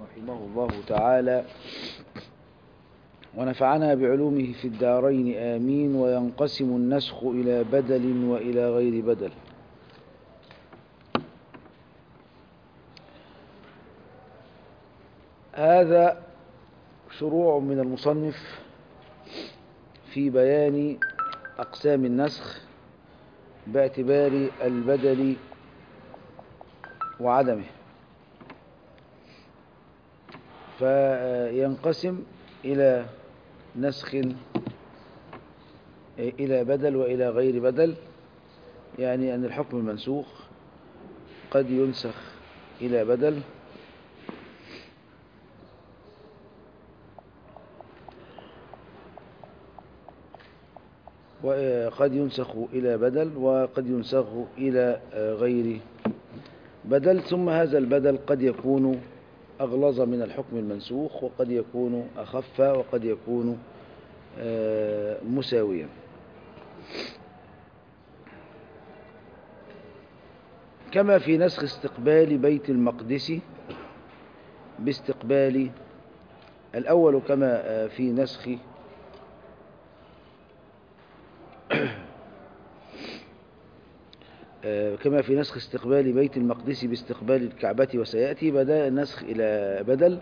رحمه الله تعالى ونفعنا بعلومه في الدارين آمين وينقسم النسخ إلى بدل وإلى غير بدل هذا شروع من المصنف في بيان أقسام النسخ باعتبار البدل وعدمه فينقسم إلى نسخ إلى بدل وإلى غير بدل يعني أن الحكم المنسوخ قد ينسخ إلى بدل وقد ينسخ إلى بدل وقد ينسخ إلى غير بدل ثم هذا البدل قد يكون أغلظ من الحكم المنسوخ وقد يكون أخف وقد يكون مساويا كما في نسخ استقبال بيت المقدس باستقبال الأول كما في نسخ كما في نسخ استقبال بيت المقدس باستقبال الكعبة وسيأتي بدأ النسخ إلى بدل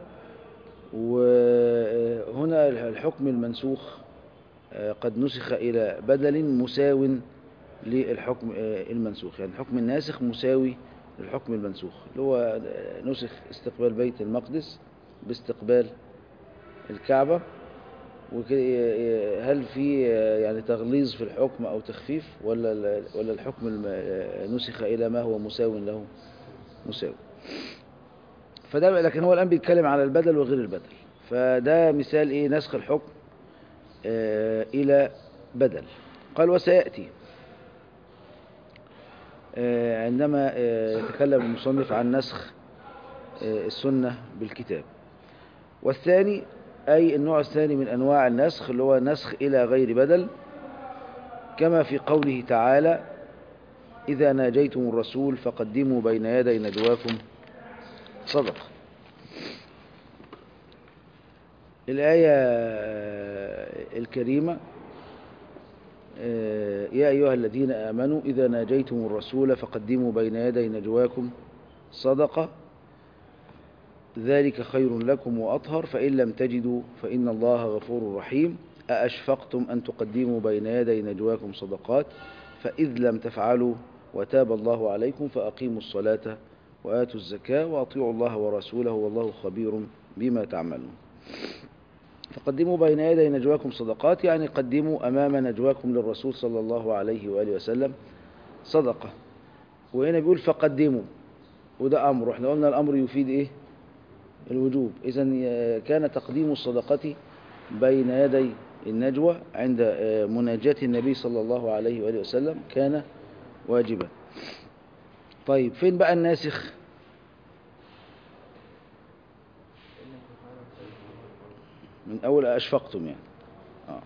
وهنا الحكم المنسوخ قد نسخ إلى بدل مساو للحكم المنسوخ يعني الحكم الناسخ مساوي للحكم المنسوخ اللي هو نسخ استقبال بيت المقدس باستقبال الكعبة هل في يعني تغليظ في الحكم أو تخفيف ولا ولا الحكم نسخ إلى ما هو مساو له مساوي فده لكن هو الآن بيتكلم على البدل وغير البدل فده مثال إيه نسخ الحكم إلى بدل قال وسيأتي عندما يتكلم المصنف عن نسخ السنة بالكتاب والثاني أي النوع الثاني من أنواع النسخ اللي هو نسخ إلى غير بدل كما في قوله تعالى إذا ناجيتم الرسول فقدموا بين يدي نجواكم صدقة الآية الكريمة يا أيها الذين آمنوا إذا ناجيتم الرسول فقدموا بين يدي نجواكم صدقة ذلك خير لكم وأطهر فإن لم تجدوا فإن الله غفور رحيم أأشفقتم أن تقدموا بين يدي نجواكم صدقات فإذ لم تفعلوا وتاب الله عليكم فأقيموا الصلاة وآتوا الزكاة وأطيعوا الله ورسوله والله خبير بما تعملون فقدموا بين يدي نجواكم صدقات يعني قدموا أمام نجواكم للرسول صلى الله عليه وآله وسلم صدقة وهنا بيقول فقدموا وده أمر واحنا قلنا الأمر يفيد إيه الوجوب إذا كان تقديم الصدقة بين يدي النجوى عند مناجاة النبي صلى الله عليه وآله وسلم كان واجبا طيب فين بقى الناسخ من أول أشفقتم يعني آه.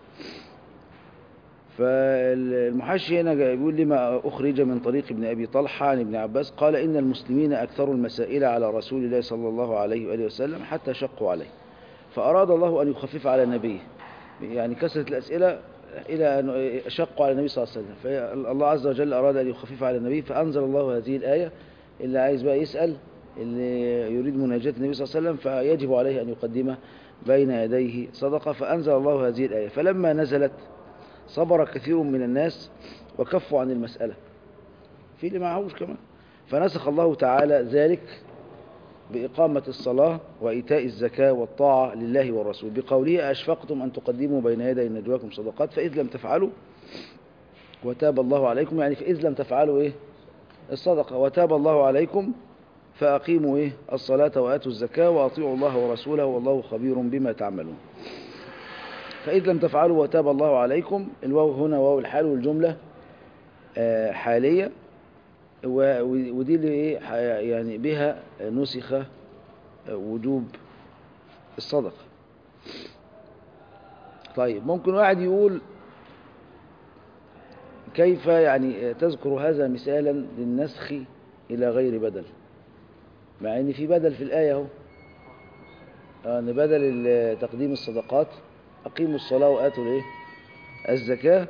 فالمحشي هنا بيقول لما أخرج من طريق ابن أبي طلحة عن ابن عباس قال إن المسلمين أكثروا المسائل على رسول الله صلى الله عليه وآله وسلم حتى شقوا عليه فأراد الله أن يخفف على نبيه يعني كثرة الأسئلة إلى أن شقوا على النبي صلى الله عليه وسلم فالله عز وجل أراد أن يخفف على النبي فأنزل الله هذه الآية اللي عايز بقى يسأل اللي يريد مناجاة النبي صلى الله عليه وسلم فيجب عليه أن يقدم بين يديه صدقة فأنزل الله هذه الآية فلما نزلت صبر كثير من الناس وكفوا عن المسألة في اللي معهوش كمان فنسخ الله تعالى ذلك بإقامة الصلاة وإيتاء الزكاة والطاعة لله والرسول بقوله أشفقتم أن تقدموا بين يدي نجواكم صدقات فإذ لم تفعلوا وتاب الله عليكم يعني فإذ لم تفعلوا إيه الصدقة وتاب الله عليكم فأقيموا إيه الصلاة وآتوا الزكاة وأطيعوا الله ورسوله والله خبير بما تعملون فإذ لم تفعلوا وتاب الله عليكم الواو هنا واو الحال والجملة حالية ودي اللي يعني بها نسخ وجوب الصدقة طيب ممكن واحد يقول كيف يعني تذكر هذا مثالا للنسخ إلى غير بدل مع ان في بدل في الآية اهو آه، ان بدل ال- تقديم الصدقات اقيموا الصلاة واتوا الايه الزكاة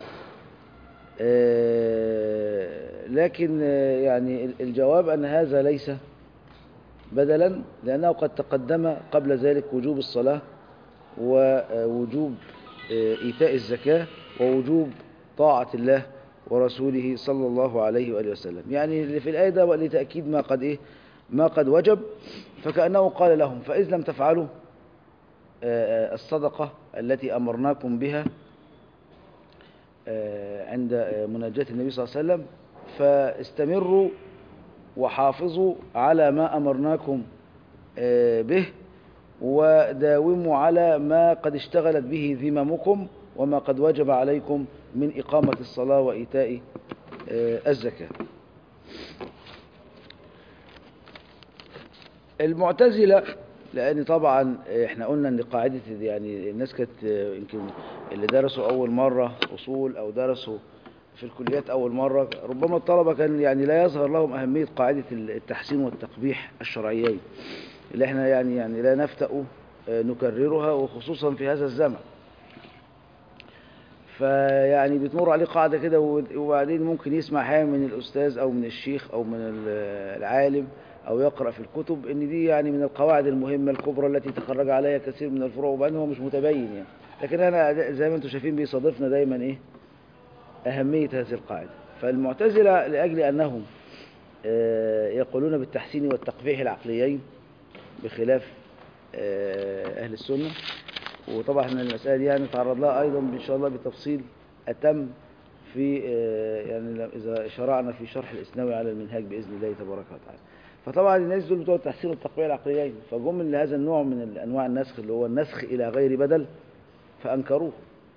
آه، لكن آه، يعني ال- الجواب ان هذا ليس بدلا لانه قد تقدم قبل ذلك وجوب الصلاة ووجوب آه، ايتاء الزكاة ووجوب طاعة الله ورسوله صلى الله عليه وآله وسلم يعني اللي في الآية ده لتأكيد ما قد إيه ما قد وجب فكأنه قال لهم فإذ لم تفعلوا آه، آه، الصدقة التي أمرناكم بها آه، عند آه، مناجاة النبي صلى الله عليه وسلم فاستمروا وحافظوا على ما أمرناكم آه، به وداوموا على ما قد اشتغلت به ذممكم وما قد وجب عليكم من إقامة الصلاة وإيتاء آه، الزكاة المعتزلة لأن طبعا احنا قلنا ان قاعدة يعني الناس كانت آه، يمكن اللي درسوا أول مرة أصول أو درسوا في الكليات أول مرة ربما الطلبة كان يعني لا يظهر لهم أهمية قاعدة التحسين والتقبيح الشرعيين اللي احنا يعني يعني لا نفتأ آه، نكررها وخصوصا في هذا الزمن فيعني بتمر عليه قاعدة كده وبعدين ممكن يسمع حاجة من الأستاذ أو من الشيخ أو من ال- العالم أو يقرأ في الكتب إن دي يعني من القواعد المهمة الكبرى التي تخرج عليها كثير من الفروع وبعدين هو مش متبين يعني لكن أنا زي ما أنتم شايفين بيصادفنا دايما إيه أهمية هذه القاعدة فالمعتزلة لأجل أنهم آه، يقولون بالتحسين والتقبيح العقليين بخلاف آه، أهل السنة وطبعا احنا المسألة دي يعني نتعرض لها أيضا إن شاء الله بتفصيل أتم في آه، يعني لو- إذا شرعنا في شرح الإسناوي على المنهاج بإذن الله تبارك وتعالى فطبعا الناس دول بتوع التحسين والتقبيح العقليين فجم لهذا النوع من أنواع النسخ اللي هو النسخ إلى غير بدل فأنكروه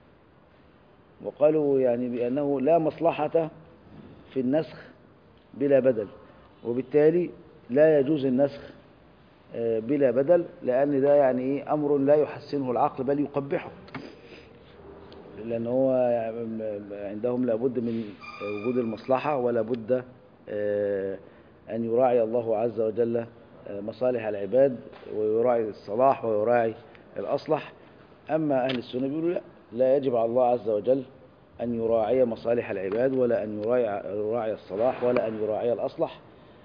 وقالوا يعني بأنه لا مصلحة في النسخ بلا بدل وبالتالي لا يجوز النسخ آه، بلا بدل لأن ده يعني إيه أمر لا يحسنه العقل بل يقبحه لأن هو يعني م- م- عندهم لابد من وجود المصلحة ولا بد آه، أن يراعي الله عز وجل آه، مصالح العباد ويراعي الصلاح ويراعي الأصلح أما أهل السنة بيقولوا لا لا يجب على الله عز وجل أن يراعي مصالح العباد ولا أن يراعي, يراعي الصلاح ولا أن يراعي الأصلح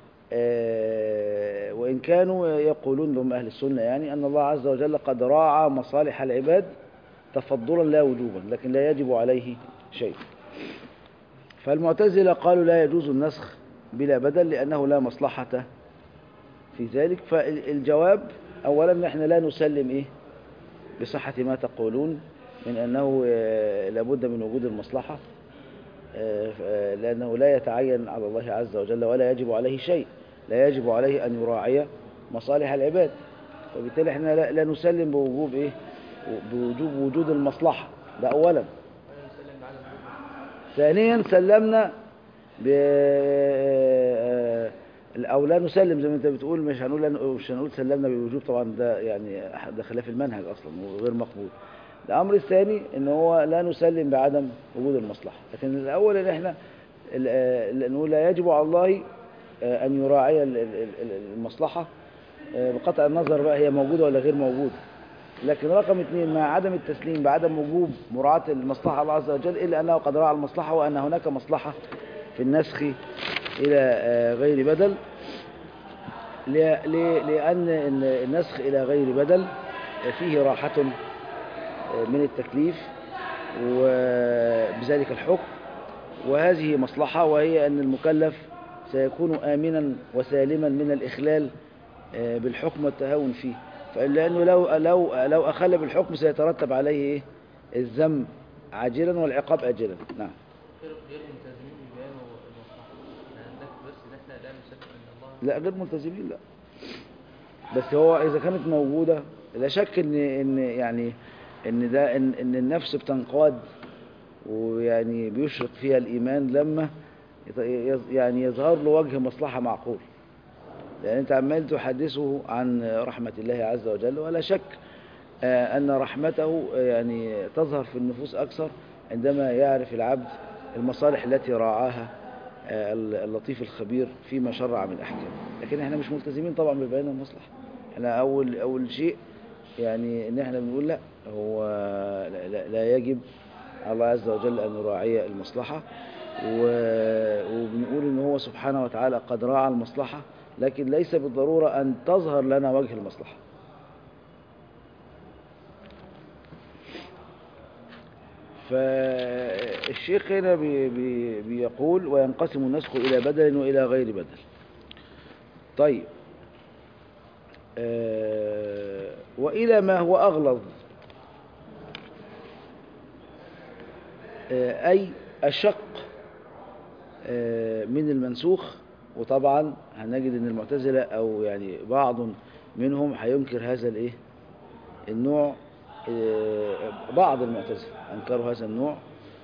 آه، وإن كانوا يقولون لهم أهل السنة يعني أن الله عز وجل قد راعى مصالح العباد تفضلا لا وجوبا لكن لا يجب عليه شيء فالمعتزلة قالوا لا يجوز النسخ بلا بدل لأنه لا مصلحة في ذلك فالجواب أولا نحن لا نسلم إيه بصحة ما تقولون من أنه آه، لابد من وجود المصلحة آه، آه، لأنه لا يتعين على الله عز وجل ولا يجب عليه شيء لا يجب عليه أن يراعي مصالح العباد فبالتالي احنا لا, لا نسلم بوجوب إيه بوجوب وجود المصلحة ده أولا ثانيا سلمنا ب او لا نسلم زي ما انت بتقول مش هنقول مش هنقول سلمنا بالوجوب طبعا ده يعني ده خلاف المنهج اصلا وغير مقبول الامر الثاني ان هو لا نسلم بعدم وجود المصلحه لكن الاول ان احنا ال- ال- نقول لا يجب على الله آه، ان يراعي ال- ال- ال- المصلحه آه، بقطع النظر بقى هي موجوده ولا غير موجوده لكن رقم اثنين مع عدم التسليم بعدم وجوب مراعاة المصلحة الله عز وجل إلا أنه قد راعى المصلحة وأن هناك مصلحة في النسخ إلى آه، غير بدل ل- ل- لأن ال- النسخ إلى غير بدل فيه راحة آه، من التكليف وبذلك الحكم وهذه مصلحة وهي أن المكلف سيكون آمنا وسالما من الإخلال آه، بالحكم والتهاون فيه لأنه لو لو لو أخل بالحكم سيترتب عليه إيه؟ الذم عاجلا والعقاب آجلا نعم غير غير ملتزمين ببيان المصلحة يعني عندك بس ان احنا لا نصدق ان الله لا غير ملتزمين لا بس هو إذا كانت موجودة لا شك إن إن يعني إن ده إن, إن النفس بتنقاد ويعني بيشرق فيها الإيمان لما يط- يظ- يعني يظهر له وجه مصلحة معقول لأن أنت عمال تحدثه عن رحمة الله عز وجل ولا شك آه، أن رحمته آه، يعني تظهر في النفوس أكثر عندما يعرف العبد المصالح التي راعاها آه، اللطيف الخبير فيما شرع من أحكام لكن احنا مش ملتزمين طبعا ببيان المصلحة احنا أول, أول شيء يعني ان احنا بنقول لا هو لا, لا, لا يجب على الله عز وجل ان يراعي المصلحة و- وبنقول ان هو سبحانه وتعالى قد راعى المصلحة لكن ليس بالضرورة ان تظهر لنا وجه المصلحة فالشيخ هنا بي بي بيقول وينقسم النسخ إلى بدل وإلى غير بدل طيب آه، وإلى ما هو أغلظ آه، أي أشق آه، من المنسوخ وطبعا هنجد ان المعتزلة او يعني بعض منهم هينكر هذا الايه النوع آه، بعض المعتزلة انكروا هذا النوع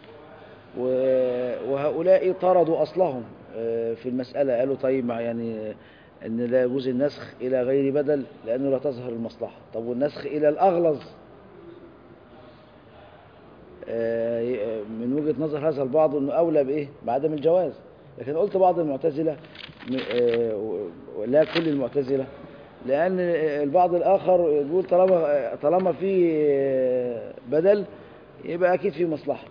و- وهؤلاء طردوا اصلهم آه، في المسألة قالوا طيب مع يعني ان لا يجوز النسخ الى غير بدل لانه لا تظهر المصلحة طب والنسخ الى الاغلظ آه، من وجهة نظر هذا البعض انه اولى بايه بعدم الجواز لكن قلت بعض المعتزلة م- آه، و- لا كل المعتزلة لان البعض الاخر يقول طالما طالما في آه، بدل يبقى اكيد في مصلحة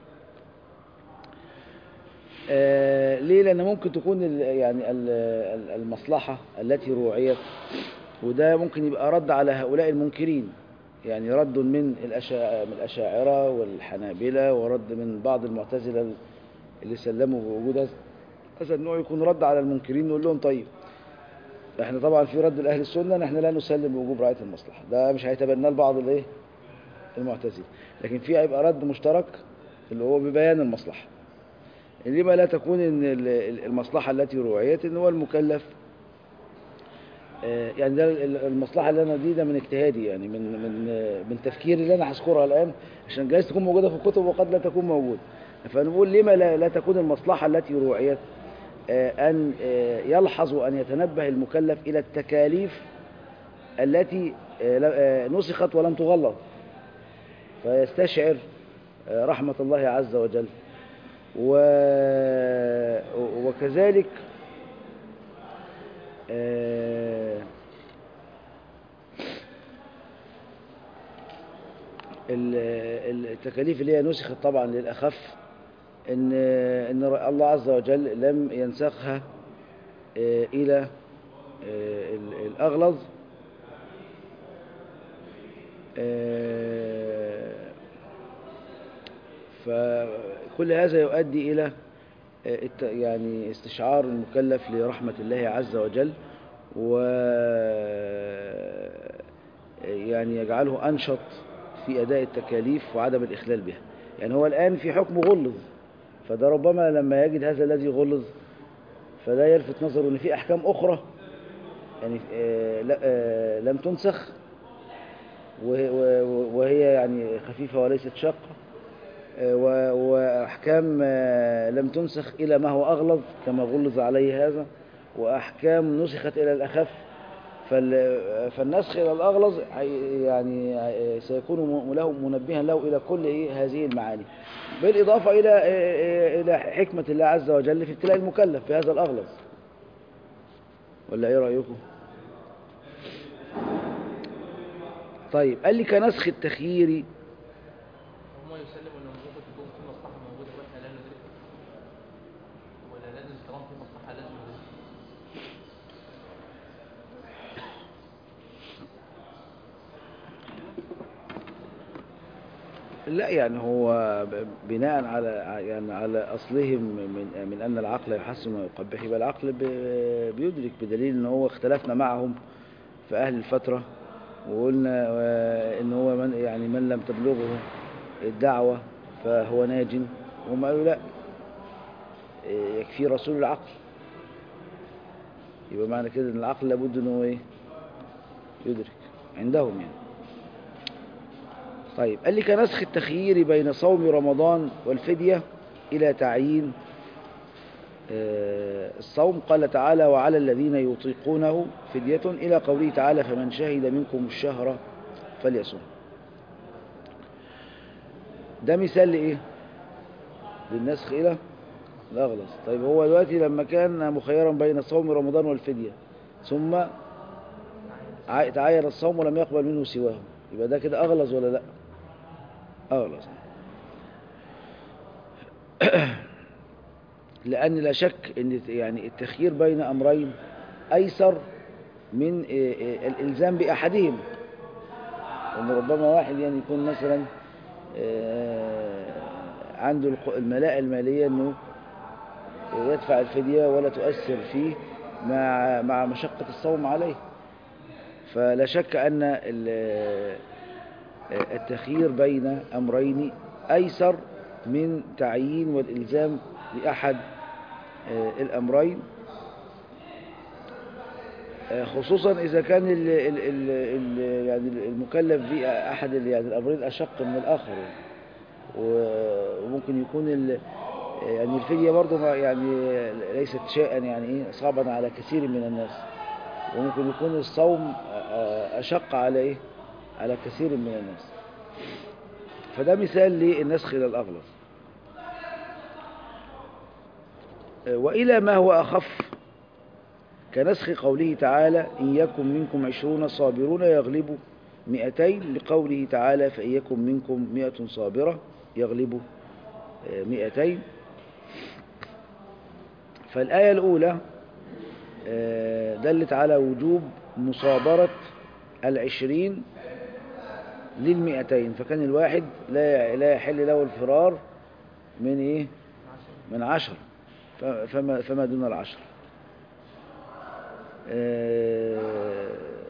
آه، ليه لان ممكن تكون ال- يعني ال- ال- المصلحة التي روعيت وده ممكن يبقى رد على هؤلاء المنكرين يعني رد من الأشا- من الأشاعرة والحنابلة ورد من بعض المعتزلة اللي سلموا بوجود هذا- هذا النوع يكون رد على المنكرين نقول لهم طيب احنا طبعا في رد لأهل السنة ان احنا لا نسلم بوجوب رعاية المصلحة ده مش هيتبناه البعض الايه المعتزلة لكن في هيبقى رد مشترك اللي هو ببيان المصلحة لما لا تكون ان ال- ال- المصلحة التي روعيت ان هو المكلف آه، يعني ده ال- المصلحة اللي انا دي ده من اجتهادي يعني من من آه، من تفكيري اللي انا هذكرها الان عشان جايز تكون موجودة في الكتب وقد لا تكون موجودة فنقول لما لا, لا تكون المصلحة التي روعيت آه، أن آه، يلحظ أن يتنبه المكلف إلى التكاليف التي آه، لا- آه، نسخت ولم تغلظ فيستشعر آه، رحمة الله عز وجل و- وكذلك آه، ال- التكاليف اللي هي نسخت طبعا للأخف ان ان الله عز وجل لم ينسخها آه، الى آه، ال- الاغلظ آه، فكل هذا يؤدي الى آه، الت- يعني استشعار المكلف لرحمة الله عز وجل و يعني يجعله أنشط في أداء التكاليف وعدم الإخلال بها يعني هو الآن في حكم غلظ فده ربما لما يجد هذا الذي غلظ فده يلفت نظره ان في احكام اخرى يعني آه، لا- آه، لم تنسخ وه- و- وهي يعني خفيفة وليست شاقة آه، و- وأحكام آه، لم تنسخ إلى ما هو أغلظ كما غلظ عليه هذا وأحكام نسخت إلى الأخف فال- فالنسخ إلى الأغلظ هي- يعني آه، سيكون م- له منبها له إلى كل إيه هذه المعاني بالإضافة إلى آه، إلى حكمة الله عز وجل في ابتلاء المكلف في هذا الأغلظ ولا إيه رأيكم؟ طيب قال لي كنسخ التخيير هم يسلموا انه ممكن تكون في مصلحه موجوده واحنا لا ندركها ولا لازم طالما في مصلحه لازم ندركها لا يعني هو ب- بناء على يعني على أصلهم من من أن العقل يحسن ويقبح يبقى العقل ب- بيدرك بدليل أن هو اختلفنا معهم في أهل الفترة وقلنا آه، إن هو من يعني من لم تبلغه الدعوة فهو ناج وهم قالوا لا آه، يكفي رسول العقل يبقى معنى كده ان العقل لابد ان هو ايه يدرك عندهم يعني طيب قال لي كنسخ التخيير بين صوم رمضان والفدية إلى تعيين آه، الصوم قال تعالى وعلى الذين يطيقونه فدية إلى قوله تعالى فمن شهد منكم الشهر فليصم ده مثال لإيه للنسخ إلى الأغلظ طيب هو دلوقتي لما كان مخيرا بين صوم رمضان والفدية ثم ع- تعين الصوم ولم يقبل منه سواه يبقى ده كده أغلظ ولا لا أغلظ لأن لا شك أن يعني التخيير بين أمرين أيسر من إيه إيه الإلزام بأحدهم أن ربما واحد يعني يكون مثلا آه، عنده الق- الملاءة المالية أنه يدفع الفدية ولا تؤثر فيه مع مع مشقة الصوم عليه فلا شك أن ال- التخيير بين أمرين أيسر من تعيين والإلزام بأحد آه، الأمرين آه، خصوصا إذا كان ال ال ال ال يعني المكلف بأحد ال- يعني الأمرين أشق من الآخر يعني. و- وممكن يكون ال يعني الفدية برضه ما- يعني ليست شيئا يعني إيه صعبا على كثير من الناس وممكن يكون الصوم آه، أشق على إيه على كثير من الناس فده مثال للنسخ إلى الأغلظ آه، وإلى ما هو أخف كنسخ قوله تعالى إن يكن منكم عشرون صابرون يغلبوا مئتين لقوله تعالى فإن يكن منكم مئة صابرة يغلبوا آه، مئتين فالآية الأولى آه، دلت على وجوب مصابرة العشرين للمئتين فكان الواحد لا لا يحل له الفرار من إيه من عشر ف- فما, فما دون العشر آه،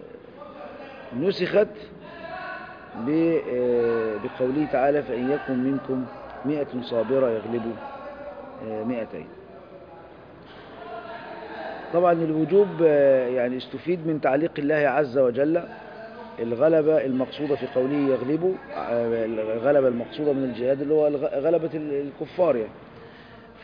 نسخت ب- آه، بقوله تعالى فإن يكن منكم مئة صابرة يغلبوا آه، مئتين طبعا الوجوب آه، يعني استفيد من تعليق الله عز وجل الغلبة المقصودة في قوله يغلبوا آه، الغلبة المقصودة من الجهاد اللي هو الغ- غلبة ال- الكفار يعني ف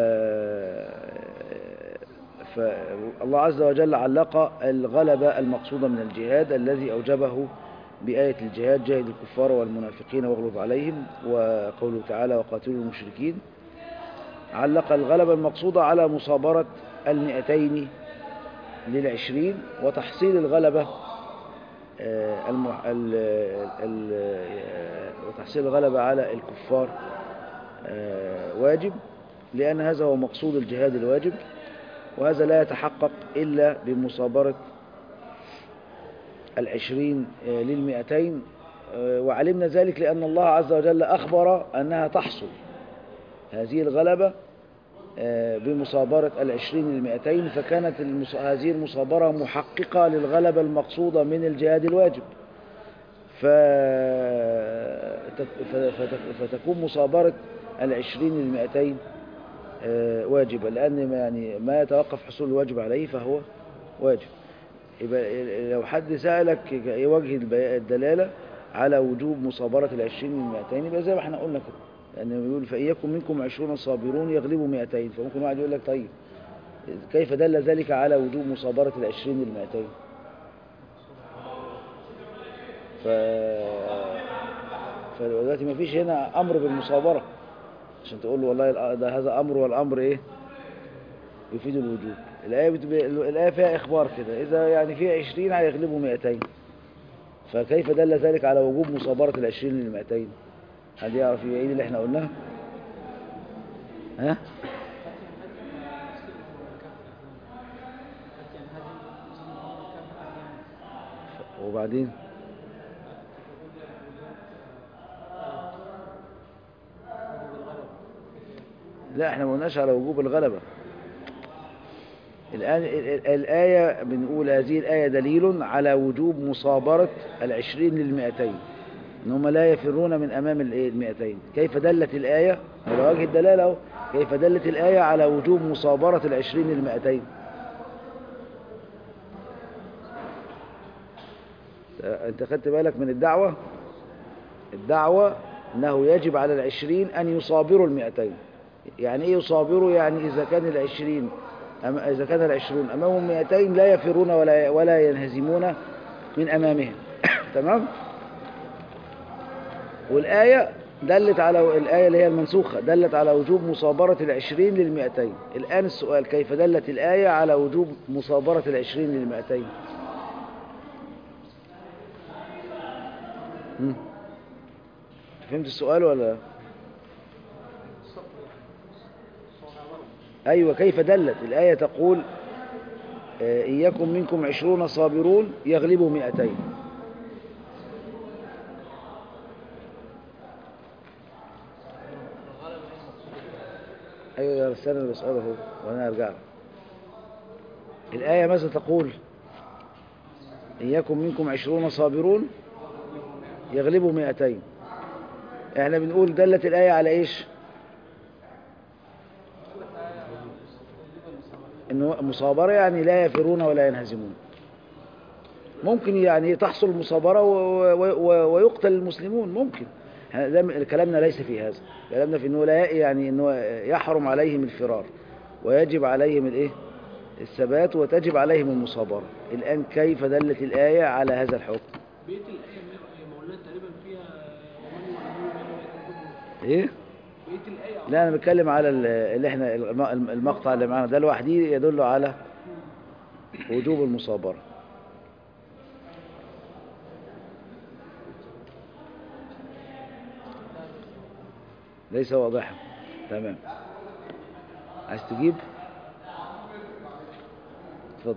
فالله عز وجل علق الغلبة المقصودة من الجهاد الذي أوجبه بآية الجهاد جاهد الكفار والمنافقين واغلظ عليهم وقوله تعالى وقاتلوا المشركين علق الغلبة المقصودة على مصابرة المئتين للعشرين وتحصيل الغلبة آه، المح... ال... ال... آه، وتحصيل الغلبة على الكفار آه، واجب لأن هذا هو مقصود الجهاد الواجب وهذا لا يتحقق إلا بمصابرة العشرين آه، للمئتين آه، وعلمنا ذلك لأن الله عز وجل أخبر أنها تحصل هذه الغلبة آه، بمصابرة العشرين للمئتين فكانت المص... هذه المصابرة محققة للغلبة المقصودة من الجهاد الواجب ف... تك- ف... فتك... فتكون مصابرة العشرين للمئتين آه، واجبة لأن ما يعني ما يتوقف حصول الواجب عليه فهو واجب يبقى لو حد سألك ايه وجه الب- الدلالة على وجوب مصابرة العشرين للمئتين يبقى زي ما احنا قلنا كده لأنه بيقول فإن يكن منكم عشرون صابرون يغلبوا مئتين فممكن واحد يقول لك طيب كيف دل ذلك على وجوب مصابرة العشرين للمئتين ف... فدلوقتي ما فيش هنا أمر بالمصابرة عشان تقول له والله الأ- ده هذا أمر والأمر إيه يفيد الوجوب الآية, بتب... الآية فيها إخبار كده إذا يعني فيها عشرين هيغلبوا مئتين فكيف دل ذلك على وجوب مصابرة العشرين للمئتين حد يعرف يعيد اللي احنا قلناه ها وبعدين لا احنا ما قلناش على وجوب الغلبة الآن ال- ال- الآية بنقول هذه الآية دليل على وجوب مصابرة العشرين للمئتين إن هم لا يفرون من أمام الإيه؟ المئتين كيف دلت الآية على وجه الدلالة أهو كيف دلت الآية على وجوب مصابرة العشرين للمئتين أنت خدت بالك من الدعوة الدعوة أنه يجب على العشرين أن يصابروا المئتين يعني إيه يصابروا يعني إذا كان العشرين أم إذا كان العشرون أمامهم مئتين لا يفرون ولا ولا ينهزمون من أمامهم تمام والآية دلت على الآية اللي هي المنسوخة دلت على وجوب مصابرة العشرين للمئتين الآن السؤال كيف دلت الآية على وجوب مصابرة العشرين للمئتين مم. فهمت السؤال ولا أيوة كيف دلت الآية تقول آه، إن يكن منكم عشرون صابرون يغلبوا مئتين الغلبة ايه المقصود بالغلبة؟ أيوة يا استنى أنا بسأله هو وأنا أرجع له. الآية ماذا تقول إن يكن منكم عشرون صابرون يغلبوا مئتين احنا بنقول دلت الآية على إيش إنه مصابرة يعني لا يفرون ولا ينهزمون ممكن يعني تحصل مصابرة و- و- و- ويقتل المسلمون ممكن ه- ده م- كلامنا ليس في هذا كلامنا في انه لا يعني انه يحرم عليهم الفرار ويجب عليهم الايه الثبات وتجب عليهم المصابرة الآن كيف دلت الآية على هذا الحكم بقية الآية يا مولانا تقريبا فيها ومن يعلمون ما يكون ايه بقية الآية لا انا بتكلم على ال- اللي احنا الم- المقطع اللي معانا ده لوحده يدل على وجوب المصابرة ليس واضحا تمام عايز تجيب اتفضل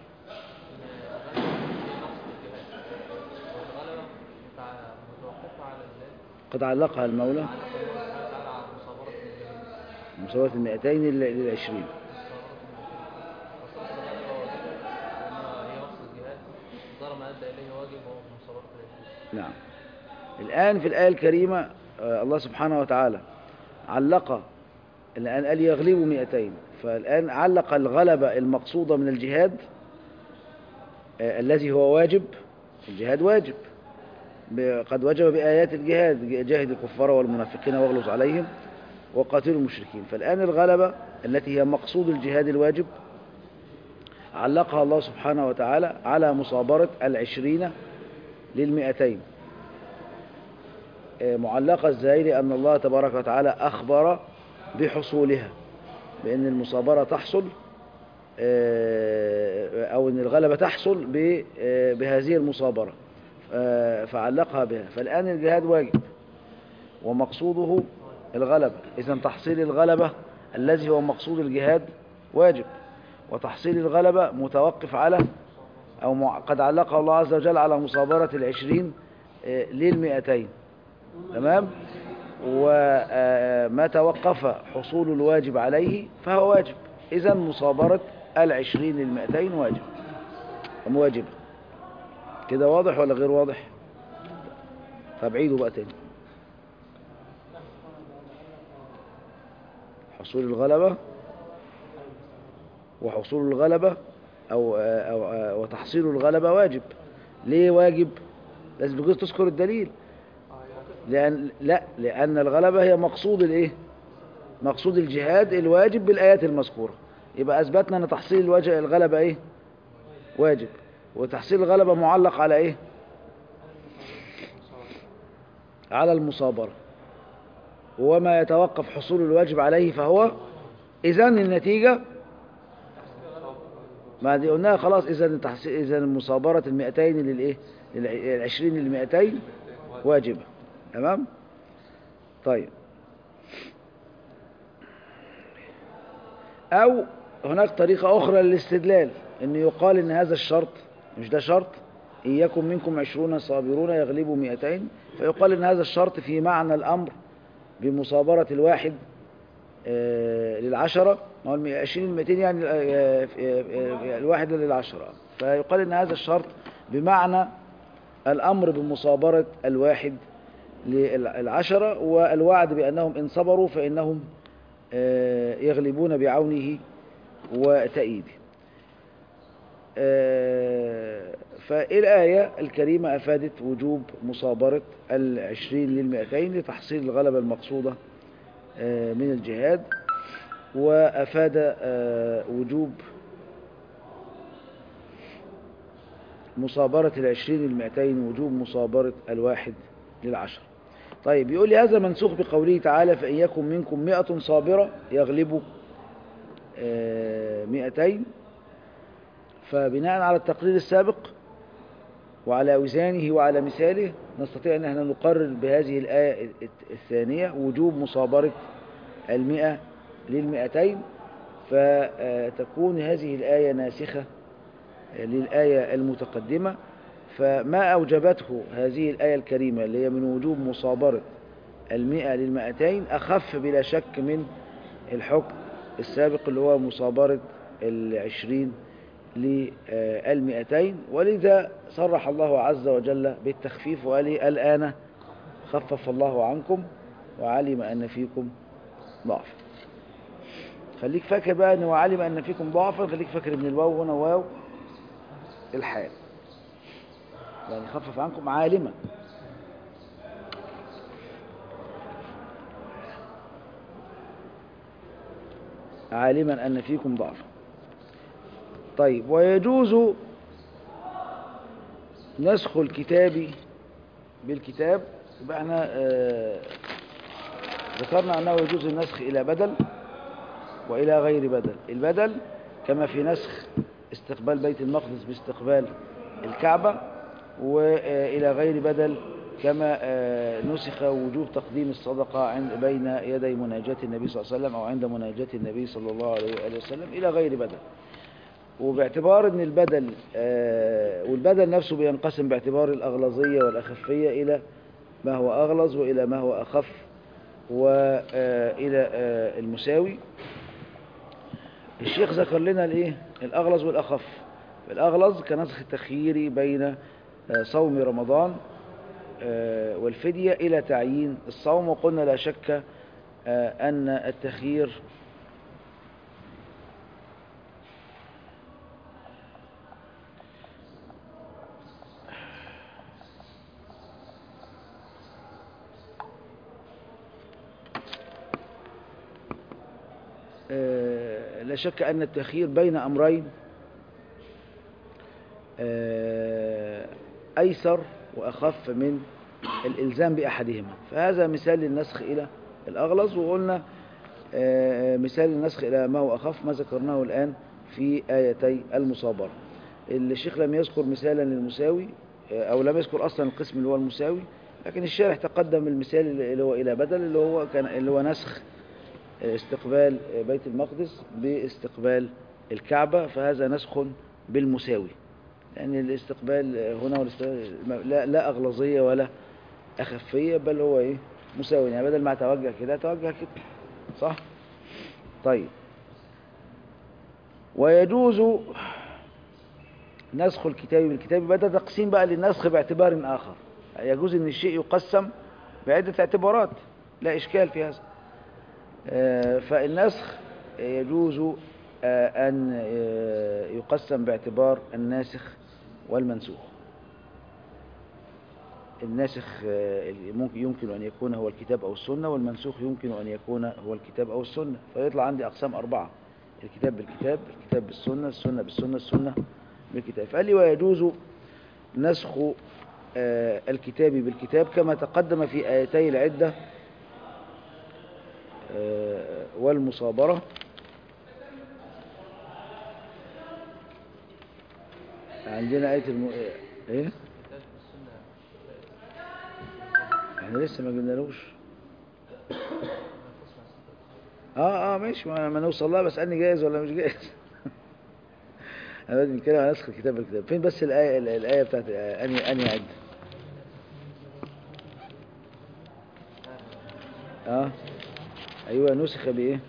الغلبة متع- متوقفة على الذات قد علقها المولى على الله سبحانه وتعالى على مصابرة المجاهدين مساواة المئتين لل- للعشرين مصابرة المجاهدين وصلت الغلبة واجبة لأن هي نص الجهاد طالما أدى إليه واجب وهو مصابرة العشرين نعم الآن في الآية الكريمة آه، الله سبحانه وتعالى علق الآن قال يغلبوا مئتين فالآن علق الغلبة المقصودة من الجهاد آه، الذي هو واجب الجهاد واجب ب- قد وجب بآيات الجهاد جاهد الكفار والمنافقين واغلظ عليهم وقاتلوا المشركين فالآن الغلبة التي هي مقصود الجهاد الواجب علقها الله سبحانه وتعالى على مصابرة العشرين للمئتين آه، معلقة ازاي لأن الله تبارك وتعالى أخبر بحصولها بأن المصابرة تحصل آه، أو أن الغلبة تحصل ب- آه، بهذه المصابرة آه، فعلقها بها فالآن الجهاد واجب ومقصوده الغلبة إذا تحصيل الغلبة الذي هو مقصود الجهاد واجب وتحصيل الغلبة متوقف على أو مع- قد علقها الله عز وجل على مصابرة العشرين آه، للمئتين تمام وما توقف حصول الواجب عليه فهو واجب إذا مصابرة العشرين للمئتين واجب واجبة كده واضح ولا غير واضح طب عيدوا بقى تاني حصول الغلبة وحصول الغلبة أو, أو, أو وتحصيل الغلبة واجب ليه واجب لازم بجوز تذكر الدليل لأن لا لأن الغلبة هي مقصود الإيه مقصود الجهاد الواجب بالآيات المذكورة يبقى أثبتنا أن تحصيل الوجه الغلبة إيه واجب وتحصيل الغلبة معلق على إيه على المصابرة وما يتوقف حصول الواجب عليه فهو إذا النتيجة ما دي قلناها خلاص إذا تحصيل إذا المصابرة المئتين للإيه للعشرين للمئتين واجبة تمام طيب أو هناك طريقة أخرى للاستدلال أن يقال أن هذا الشرط مش ده شرط إن يكن منكم عشرون صابرون يغلبوا مئتين فيقال أن هذا الشرط في معنى الأمر بمصابرة الواحد آه، للعشرة ما هو المئة- عشرين المئتين يعني آه، آه، آه، الواحد للعشرة فيقال أن هذا الشرط بمعنى الأمر بمصابرة الواحد للعشرة والوعد بأنهم إن صبروا فإنهم آه، يغلبون بعونه وتأييده آه، فالآية الكريمة أفادت وجوب مصابرة العشرين للمئتين لتحصيل الغلبة المقصودة آه، من الجهاد وأفاد آه، وجوب مصابرة العشرين للمئتين وجوب مصابرة الواحد للعشر طيب يقول لي هذا منسوخ بقوله تعالى فإن يكن منكم مئة صابرة يغلبوا آه، مئتين فبناء على التقرير السابق وعلى وزانه وعلى مثاله نستطيع أن احنا نقرر بهذه الآية الثانية وجوب مصابرة المئة للمئتين فتكون هذه الآية ناسخة للآية المتقدمة فما أوجبته هذه الآية الكريمة اللي هي من وجوب مصابرة المئة للمئتين أخف بلا شك من الحكم السابق اللي هو مصابرة العشرين للمئتين ولذا صرح الله عز وجل بالتخفيف وقال لي الآن خفف الله عنكم وعلم أن فيكم ضعف خليك فاكر بقى أنه علم أن فيكم ضعفا خليك فاكر ان الواو هنا واو الحال يعني خفف عنكم عالما عالما أن فيكم ضعفا طيب ويجوز نسخ الكتاب بالكتاب يبقى احنا آه ذكرنا أنه يجوز النسخ إلى بدل وإلى غير بدل البدل كما في نسخ استقبال بيت المقدس باستقبال الكعبة وإلى غير بدل كما نسخ وجوب تقديم الصدقة عند بين يدي مناجاة النبي صلى الله عليه وسلم أو عند مناجاة النبي صلى الله عليه وآله وسلم إلى غير بدل وباعتبار أن البدل والبدل نفسه بينقسم باعتبار الأغلظية والأخفية إلى ما هو أغلظ وإلى ما هو أخف وإلى المساوي الشيخ ذكر لنا الايه الاغلظ والاخف الاغلظ كنسخ التخيير بين صوم رمضان والفدية الى تعيين الصوم وقلنا لا شك ان التخيير لا شك أن التخيير بين أمرين أيسر وأخف من الإلزام بأحدهما فهذا مثال للنسخ إلى الأغلظ وقلنا مثال النسخ إلى ما هو أخف ما ذكرناه الآن في آيتي المصابرة الشيخ لم يذكر مثالا للمساوي أو لم يذكر أصلا القسم اللي هو المساوي لكن الشارح تقدم المثال اللي هو إلى بدل اللي هو كان اللي هو نسخ استقبال بيت المقدس باستقبال الكعبة فهذا نسخ بالمساوي لأن يعني الاستقبال هنا والاستقبال لا, لا أغلظية ولا أخفية بل هو إيه مساوي يعني بدل ما توجه كده توجه كده صح طيب ويجوز نسخ الكتاب بالكتاب بدأ تقسيم بقى للنسخ باعتبار آخر يجوز أن الشيء يقسم بعدة اعتبارات لا إشكال في هذا فالنسخ يجوز أن يقسم باعتبار الناسخ والمنسوخ الناسخ ممكن يمكن أن يكون هو الكتاب أو السنة والمنسوخ يمكن أن يكون هو الكتاب أو السنة فيطلع عندي أقسام أربعة الكتاب بالكتاب الكتاب بالسنة السنة بالسنة السنة بالكتاب فقال لي ويجوز نسخ الكتاب بالكتاب كما تقدم في آيتي العدة والمصابرة عندنا آية الم... ايه احنا لسه ما قلنالوش اه اه ماشي ما, ما نوصل لها بس اني جاهز ولا مش جاهز انا بدي نتكلم عن نسخ الكتاب بالكتاب فين بس الآية الآية بتاعت اني اني عد اه ايوه نسخ بايه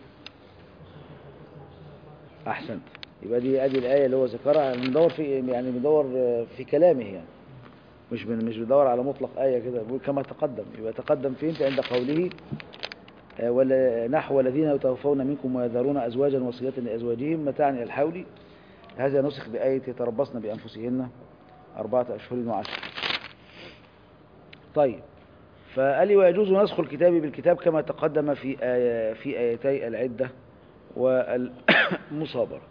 احسنت يبقى دي ادي الايه اللي هو ذكرها بندور في يعني بندور في كلامه يعني مش من مش بندور على مطلق ايه كده بيقول كما تقدم يبقى تقدم فين عند قوله ولا نحو الذين يتوفون منكم ويذرون ازواجا وصيه لازواجهم متاعا الى الحول هذا نسخ بايه يتربصن بانفسهن اربعه اشهر وعشر طيب فقال لي ويجوز نسخ الكتاب بالكتاب كما تقدم في آية في آيتي العدة والمصابرة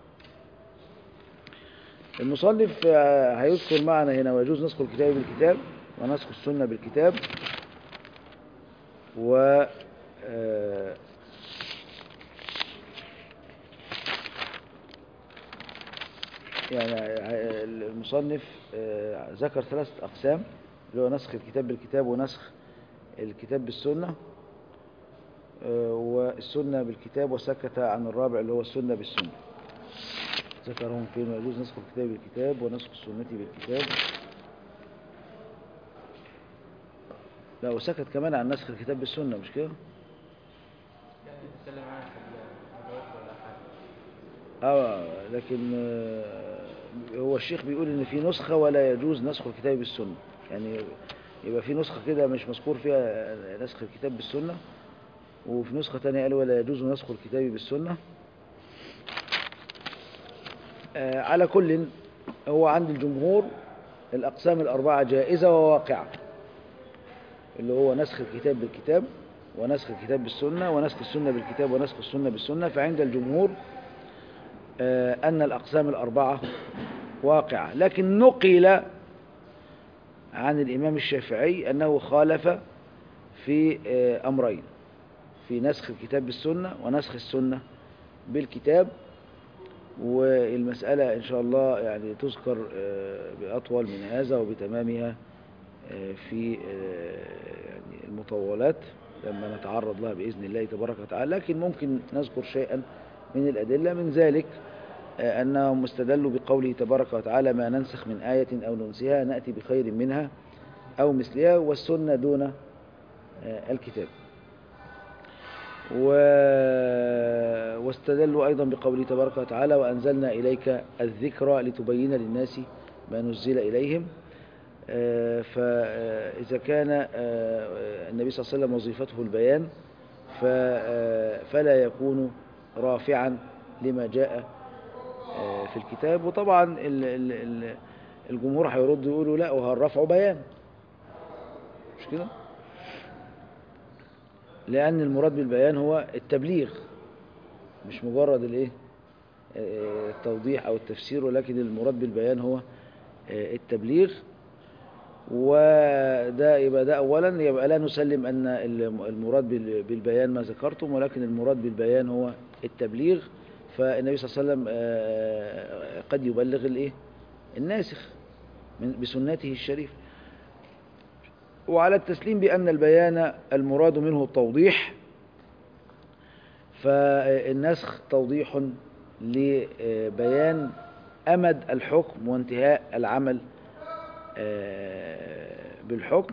المصنف هيذكر معنا هنا ويجوز نسخ الكتاب بالكتاب ونسخ السنة بالكتاب و يعني ع- المصنف آه، ذكر ثلاثة أقسام اللي هو نسخ الكتاب بالكتاب ونسخ الكتاب بالسنة آه، والسنة بالكتاب وسكت عن الرابع اللي هو السنة بالسنة ذكرهم فين ويجوز نسخ الكتاب بالكتاب ونسخ السنة بالكتاب لا وسكت كمان عن نسخ الكتاب بالسنة مش كده؟ يعني بتتكلم عنها في الروايات ولا حاجة اه لكن آه، هو الشيخ بيقول ان في نسخة ولا يجوز نسخ الكتاب بالسنة يعني يبقى في نسخة كده مش مذكور فيها نسخ الكتاب بالسنة وفي نسخة تانية قال ولا يجوز نسخ الكتاب بالسنة آه، على كل هو عند الجمهور الأقسام الأربعة جائزة وواقعة اللي هو نسخ الكتاب بالكتاب ونسخ الكتاب بالسنة ونسخ السنة بالكتاب ونسخ السنة بالسنة فعند الجمهور آه، أن الأقسام الأربعة واقعة لكن نقل عن الإمام الشافعي أنه خالف في آه، أمرين في نسخ الكتاب بالسنة ونسخ السنة بالكتاب والمسألة إن شاء الله يعني تذكر آه، بأطول من هذا وبتمامها آه، في آه، يعني المطولات لما نتعرض لها بإذن الله تبارك وتعالى لكن ممكن نذكر شيئا من الأدلة من ذلك آه، أنهم استدلوا بقوله تبارك وتعالى ما ننسخ من آية أو ننسها نأتي بخير منها أو مثلها والسنة دون آه، الكتاب و... واستدلوا أيضا بقوله تبارك وتعالى وأنزلنا إليك الذكرى لتبين للناس ما نزل إليهم آه، فإذا كان آه، النبي صلى الله عليه وسلم وظيفته البيان ف- آه، فلا يكون رافعا لما جاء آه، في الكتاب وطبعا ال- ال- ال- الجمهور هيردوا يقولوا لا وهو الرفع بيان مش كده لأن المراد بالبيان هو التبليغ مش مجرد الايه آه، التوضيح أو التفسير ولكن المراد بالبيان هو آه، التبليغ وده يبقى ده أولا يبقى لا نسلم أن الم- المراد بال- بالبيان ما ذكرتم ولكن المراد بالبيان هو التبليغ فالنبي صلى الله عليه وسلم آه، قد يبلغ الايه الناسخ من بسنته الشريفه وعلى التسليم بأن البيان المراد منه التوضيح فالنسخ توضيح لبيان أمد الحكم وانتهاء العمل آه، بالحكم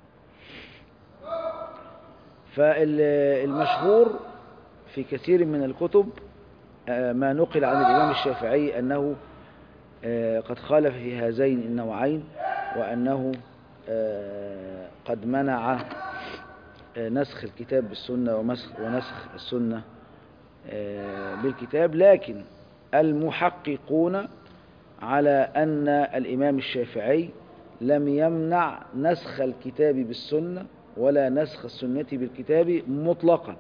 فالمشهور في كثير من الكتب آه، ما نقل عن الإمام الشافعي أنه آه، قد خالف في هذين النوعين وأنه آه، قد منع آه، نسخ الكتاب بالسنة ومسخ ونسخ السنة آه، بالكتاب لكن المحققون على أن الإمام الشافعي لم يمنع نسخ الكتاب بالسنة ولا نسخ السنة بالكتاب مطلقا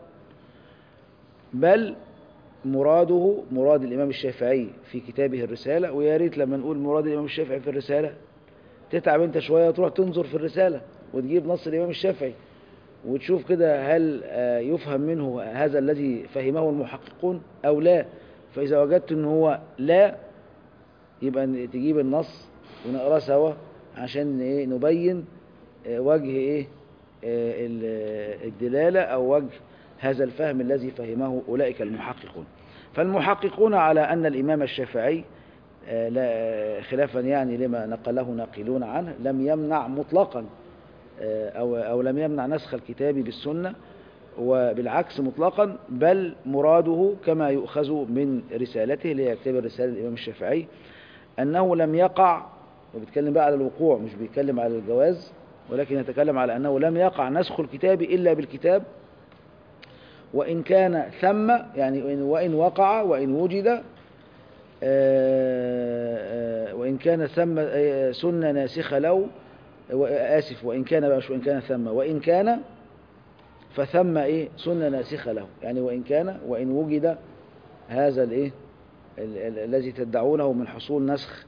بل مراده مراد الإمام الشافعي في كتابه الرسالة ويا ريت لما نقول مراد الإمام الشافعي في الرسالة تتعب انت شوية تروح تنظر في الرسالة وتجيب نص الإمام الشافعي وتشوف كده هل آه، يفهم منه هذا الذي فهمه المحققون أو لا فإذا وجدت أنه هو لا يبقى ن- تجيب النص ونقراه سوا عشان إيه نبين آه، وجه إيه آه، ال- الدلالة أو وجه هذا الفهم الذي فهمه أولئك المحققون فالمحققون على أن الإمام الشافعي آه، لا خلافا يعني لما نقله ناقلون عنه لم يمنع مطلقا آه، أو, أو لم يمنع نسخ الكتاب بالسنة وبالعكس مطلقا بل مراده كما يؤخذ من رسالته اللي هي كتاب الرسالة الإمام الشافعي أنه لم يقع وبيتكلم بقى على الوقوع مش بيتكلم على الجواز ولكن يتكلم على أنه لم يقع نسخ الكتاب إلا بالكتاب وإن كان ثم يعني وإن- وإن وقع وإن وجد آه، آه، وإن كان ثم آه، سنة ناسخة له و- آسف وإن كان بقى مش وإن كان ثم وإن كان فثم إيه سنة ناسخة له يعني وإن كان وإن وجد هذا الإيه ال- ال- الذي تدعونه من حصول نسخ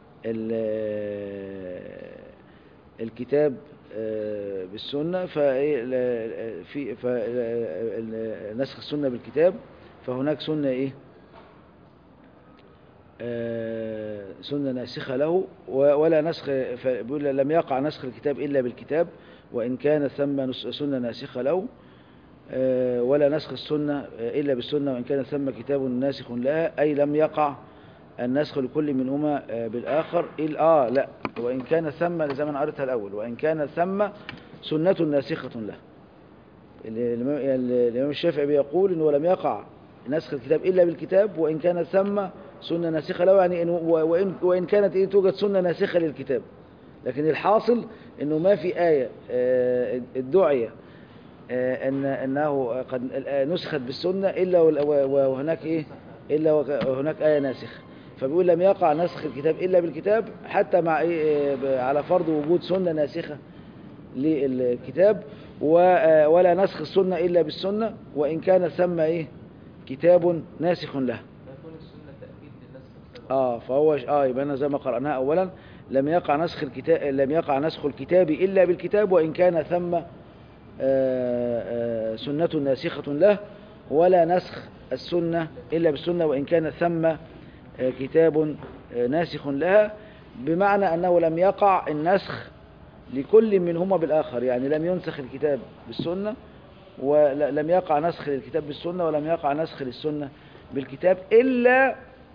ال- الكتاب آه، بالسنة فإيه ل- في ف- ال- نسخ السنة بالكتاب فهناك سنة إيه آه، سنة ناسخة له و- ولا نسخ فبيقول لم يقع نسخ الكتاب إلا بالكتاب وإن كان ثم نس- سنة ناسخة له آه، ولا نسخ السنة آه، إلا بالسنة وإن كان ثم كتاب ناسخ لها أي لم يقع النسخ لكل منهما آه، بالآخر إل آه لا وإن كان ثم زي ما أنا قريتها الأول وإن كان ثم سنة ناسخة له ال- الإمام الإمام الشافعي بيقول إنه لم يقع نسخ الكتاب إلا بالكتاب وإن كان ثم سنة ناسخة له يعني إن و- وإن, وإن كانت إيه توجد سنة ناسخة للكتاب لكن الحاصل إنه ما في آية آه، ادعي آه، أن أنه قد آه، نسخت بالسنة إلا وال- و- وهناك إيه إلا وهناك آية ناسخة فبيقول لم يقع نسخ الكتاب إلا بالكتاب حتى مع إيه آه، ب- على فرض وجود سنة ناسخة للكتاب و- آه، ولا نسخ السنة إلا بالسنة وإن كان ثم إيه كتاب ناسخ له فيكون السنة تأكيد للنسخ السابق اه فهو اه يبقى انا زي ما قرأناها اولا لم يقع نسخ الكتاب لم يقع نسخ الكتاب الا بالكتاب وان كان ثم آه، آه، سنة ناسخة له ولا نسخ السنة الا بالسنة وان كان ثم آه، كتاب آه، ناسخ لها بمعنى انه لم يقع النسخ لكل منهما بالاخر يعني لم ينسخ الكتاب بالسنة ولم يقع نسخ للكتاب بالسنة ولم يقع نسخ للسنة بالكتاب إلا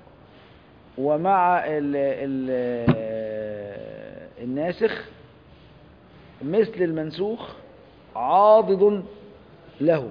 ومع ال ال الناسخ مثل المنسوخ عاضد له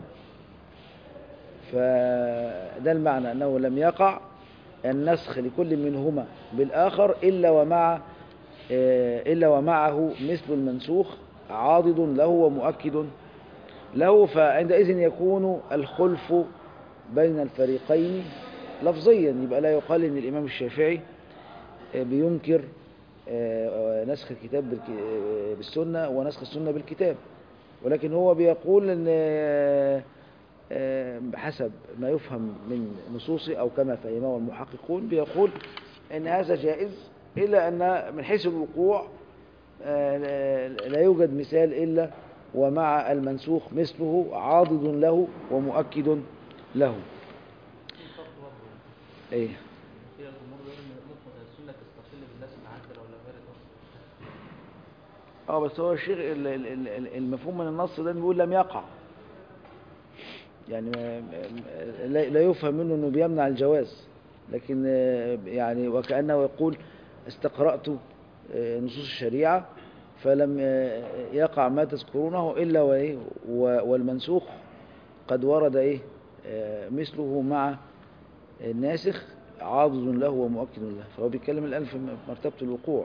فده المعنى أنه لم يقع النسخ لكل منهما بالآخر إلا ومع إلا ومعه مثل المنسوخ عاضد له ومؤكد له فعندئذ يكون الخلف بين الفريقين لفظيا يبقى لا يقال ان الامام الشافعي آه، بينكر آه، نسخ الكتاب بالك- آه، بالسنه ونسخ السنه بالكتاب ولكن هو بيقول ان آه، آه، بحسب ما يفهم من نصوصه او كما فهمه المحققون بيقول ان هذا جائز الا ان من حيث الوقوع آه، لا- لا يوجد مثال الا ومع المنسوخ مثله عاضد له ومؤكد له في فرق برضه ايه في الجمهور بيقول ان ممكن السنة تستقل بالنسخ حتى لو لم يرد أصلا اه بس هو الشيخ ال- ال- ال- المفهوم من النص ده بيقول لم يقع يعني ما- ما- لا لا يفهم منه انه بيمنع الجواز لكن آه، يعني وكأنه يقول استقرأت آه، نصوص الشريعة فلم آه، يقع ما تذكرونه إلا وإيه و- والمنسوخ قد ورد إيه آه، مثله مع الناسخ عاضد له ومؤكد له فهو بيتكلم الآن في مرتبة الوقوع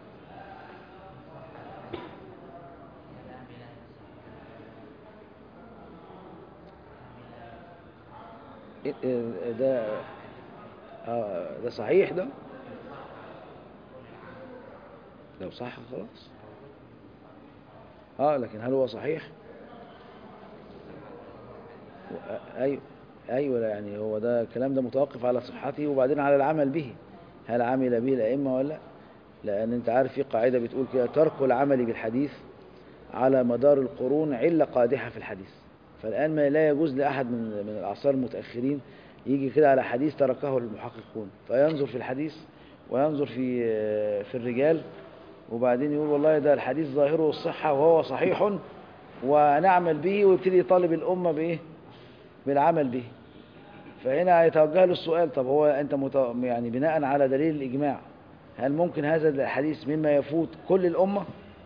إيه- إيه ده آه ده صحيح ده لو صح خلاص اه لكن هل هو صحيح و- ايوه ايوه لا يعني هو ده الكلام ده متوقف على صحته وبعدين على العمل به هل عمل به الائمه ولا لا لان انت عارف في قاعده بتقول كده ترك العمل بالحديث على مدار القرون علة قادحة في الحديث فالآن ما لا يجوز لأحد من من الأعصار المتأخرين يجي كده على حديث تركه المحققون فينظر في الحديث وينظر في في الرجال وبعدين يقول والله ده الحديث ظاهره الصحة وهو صحيح ونعمل به ويبتدي يطالب الأمة بإيه؟ بالعمل به فهنا يتوجه له السؤال طب هو أنت مت... يعني بناء على دليل الإجماع هل ممكن هذا الحديث مما يفوت كل الأمة؟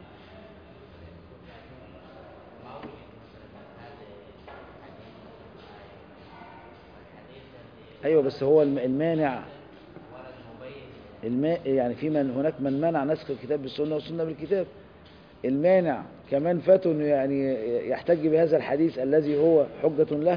ايوه بس هو الم- المانع الما يعني في من هناك من منع نسخ الكتاب بالسنه والسنه بالكتاب المانع كمان فاته انه يعني يحتج بهذا الحديث الذي هو حجة له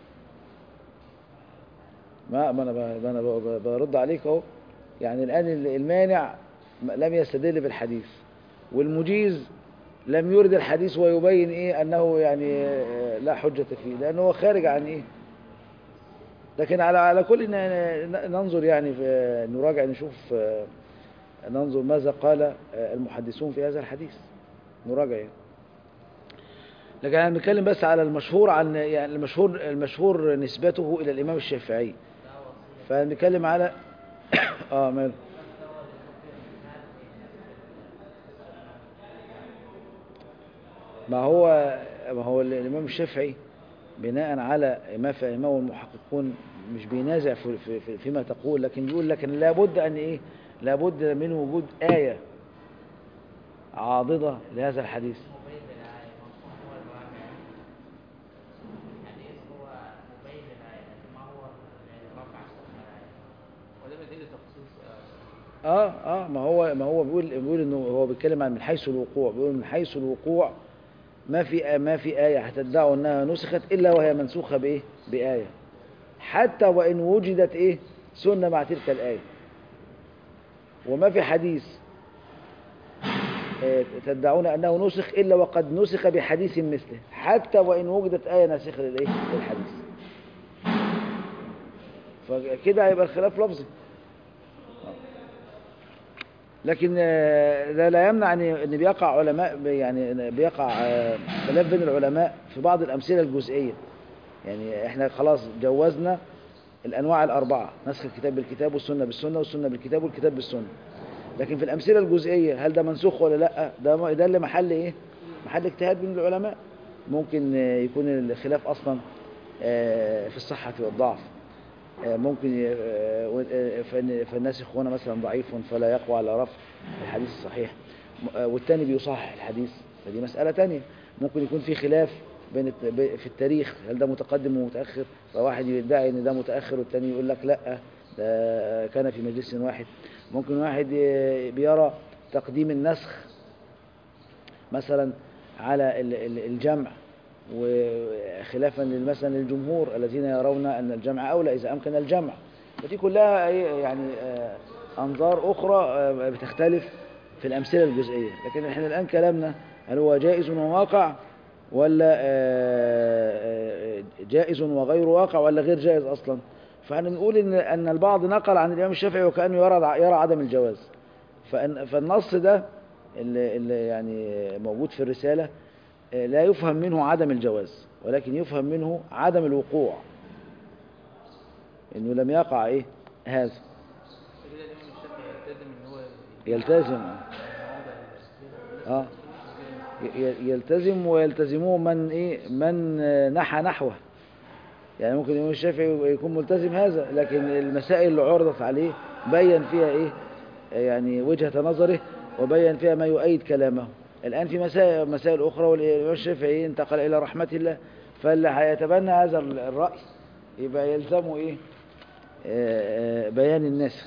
ما ما انا ب- ما انا ب- ب- برد عليك اهو يعني الان ال- المانع م- لم يستدل بالحديث والمجيز لم يرد الحديث ويبين ايه انه يعني آه، لا حجة فيه لانه هو خارج عن ايه لكن على على كل ن- ن- ننظر يعني في نراجع نشوف آه، ننظر ماذا قال آه، المحدثون في هذا الحديث نراجع يعني. لكن انا بنتكلم بس على المشهور عن يعني المشهور المشهور نسبته الى الامام الشافعي فبنتكلم على اه ماله ما هو ما هو الإمام الشافعي بناء على ما فهمه المحققون مش بينازع في في في فيما تقول لكن بيقول لكن لابد أن إيه لابد من وجود آية عاضدة لهذا الحديث مبين للآية مفهوم هو الواقع الحديث هو مبين للآية لكن ما هو رفع صوت الآية وده بديل تخصيص آه، اه اه ما هو ما هو بيقول بيقول انه هو بيتكلم عن من حيث الوقوع بيقول من حيث الوقوع ما في ما في آية هتدعوا انها نسخت الا وهي منسوخة بايه؟ بآية حتى وان وجدت ايه؟ سنة مع تلك الآية وما في حديث آه، تدعون انه نسخ الا وقد نسخ بحديث مثله حتى وان وجدت آية ناسخة للايه؟ للحديث فكده هيبقى الخلاف لفظي لكن آه، ده لا يمنع ان ان بيقع علماء يعني بيقع آه، خلاف بين العلماء في بعض الامثله الجزئيه يعني احنا خلاص جوزنا الانواع الاربعه نسخ الكتاب بالكتاب والسنه بالسنه والسنه بالكتاب والكتاب بالسنه لكن في الامثله الجزئيه هل ده منسوخ ولا لا ده ده اللي محل ايه محل اجتهاد بين العلماء ممكن آه، يكون الخلاف اصلا آه، في الصحه والضعف آه، ممكن ي- آه، و- آه، فن- فالناسخ هنا مثلا ضعيف فلا يقوى على رفع الحديث الصحيح م- آه، والتاني بيصحح الحديث فدي مسألة تانية ممكن يكون في خلاف بين الت- ب- في التاريخ هل ده متقدم ومتأخر فواحد يدعي ان ده متأخر والتاني يقول لك لا ده كان في مجلس واحد ممكن واحد ي- بيرى تقديم النسخ مثلا على ال- ال- الجمع وخلافا مثلا للجمهور الذين يرون أن الجمع أولى إذا أمكن الجمع ودي كلها إيه يعني آه، أنظار أخرى آه، بتختلف في الأمثلة الجزئية لكن احنا الآن كلامنا هل هو جائز وواقع ولا آه، آه، جائز وغير واقع ولا غير جائز أصلا فاحنا بنقول إن أن البعض نقل عن الإمام الشافعي وكأنه يرى يرى عدم الجواز فإن- فالنص ده اللي, اللي يعني موجود في الرسالة آه، لا يفهم منه عدم الجواز ولكن يفهم منه عدم الوقوع انه لم يقع ايه هذا فكده الإمام الشافعي يلتزم إن هو يلتزم المواضع اه ي- ي- يلتزم ويلتزموه من ايه من آه، نحى نحوه يعني ممكن الامام الشافعي يكون ملتزم هذا لكن المسائل اللي عرضت عليه بين فيها ايه آه، يعني وجهة نظره وبين فيها ما يؤيد كلامه الآن في مسائل مسائل أخرى والإمام الشافعي انتقل إلى رحمة الله فاللي هيتبنى هذا الرأي يبقى يلزمه إيه آه، آه، بيان النسخ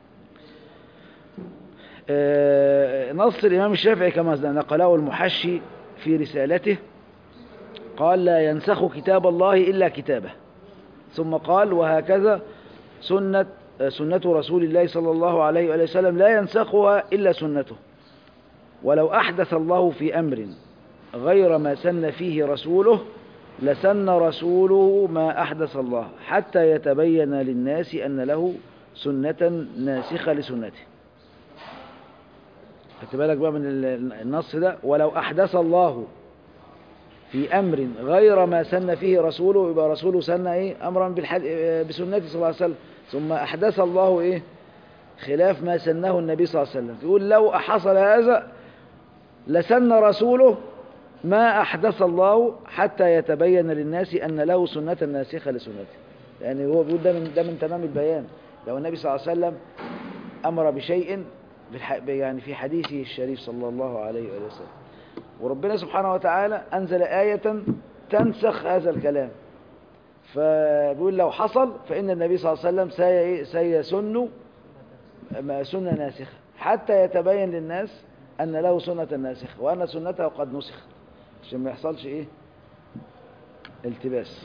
آه، نص الإمام الشافعي كما نقله المحشي في رسالته قال لا ينسخ كتاب الله إلا كتابه ثم قال وهكذا سنة سنة رسول الله صلى الله عليه وآله وسلم لا ينسخها إلا سنته ولو أحدث الله في أمر غير ما سن فيه رسوله لسن رسوله ما أحدث الله حتى يتبين للناس أن له سنة ناسخة لسنته خدت بالك بقى من ال- النص ده ولو أحدث الله في أمر غير ما سن فيه رسوله يبقى رسوله سن إيه أمرا بالحد... بسنته صلى الله عليه وسلم ثم أحدث الله إيه خلاف ما سنه النبي صلى الله عليه وسلم يقول لو حصل هذا لسن رسوله ما أحدث الله حتى يتبين للناس أن له سنة ناسخة لسنته يعني هو بيقول ده من, ده من تمام البيان لو النبي صلى الله عليه وسلم أمر بشيء بالح... يعني في حديثه الشريف صلى الله عليه وآله وسلم وربنا سبحانه وتعالى أنزل آية تنسخ هذا الكلام فبيقول لو حصل فإن النبي صلى الله عليه وسلم سي... سيسن ما سنة ناسخة حتى يتبين للناس أن له سنة ناسخة وأن سنته قد نسخت عشان ما يحصلش إيه التباس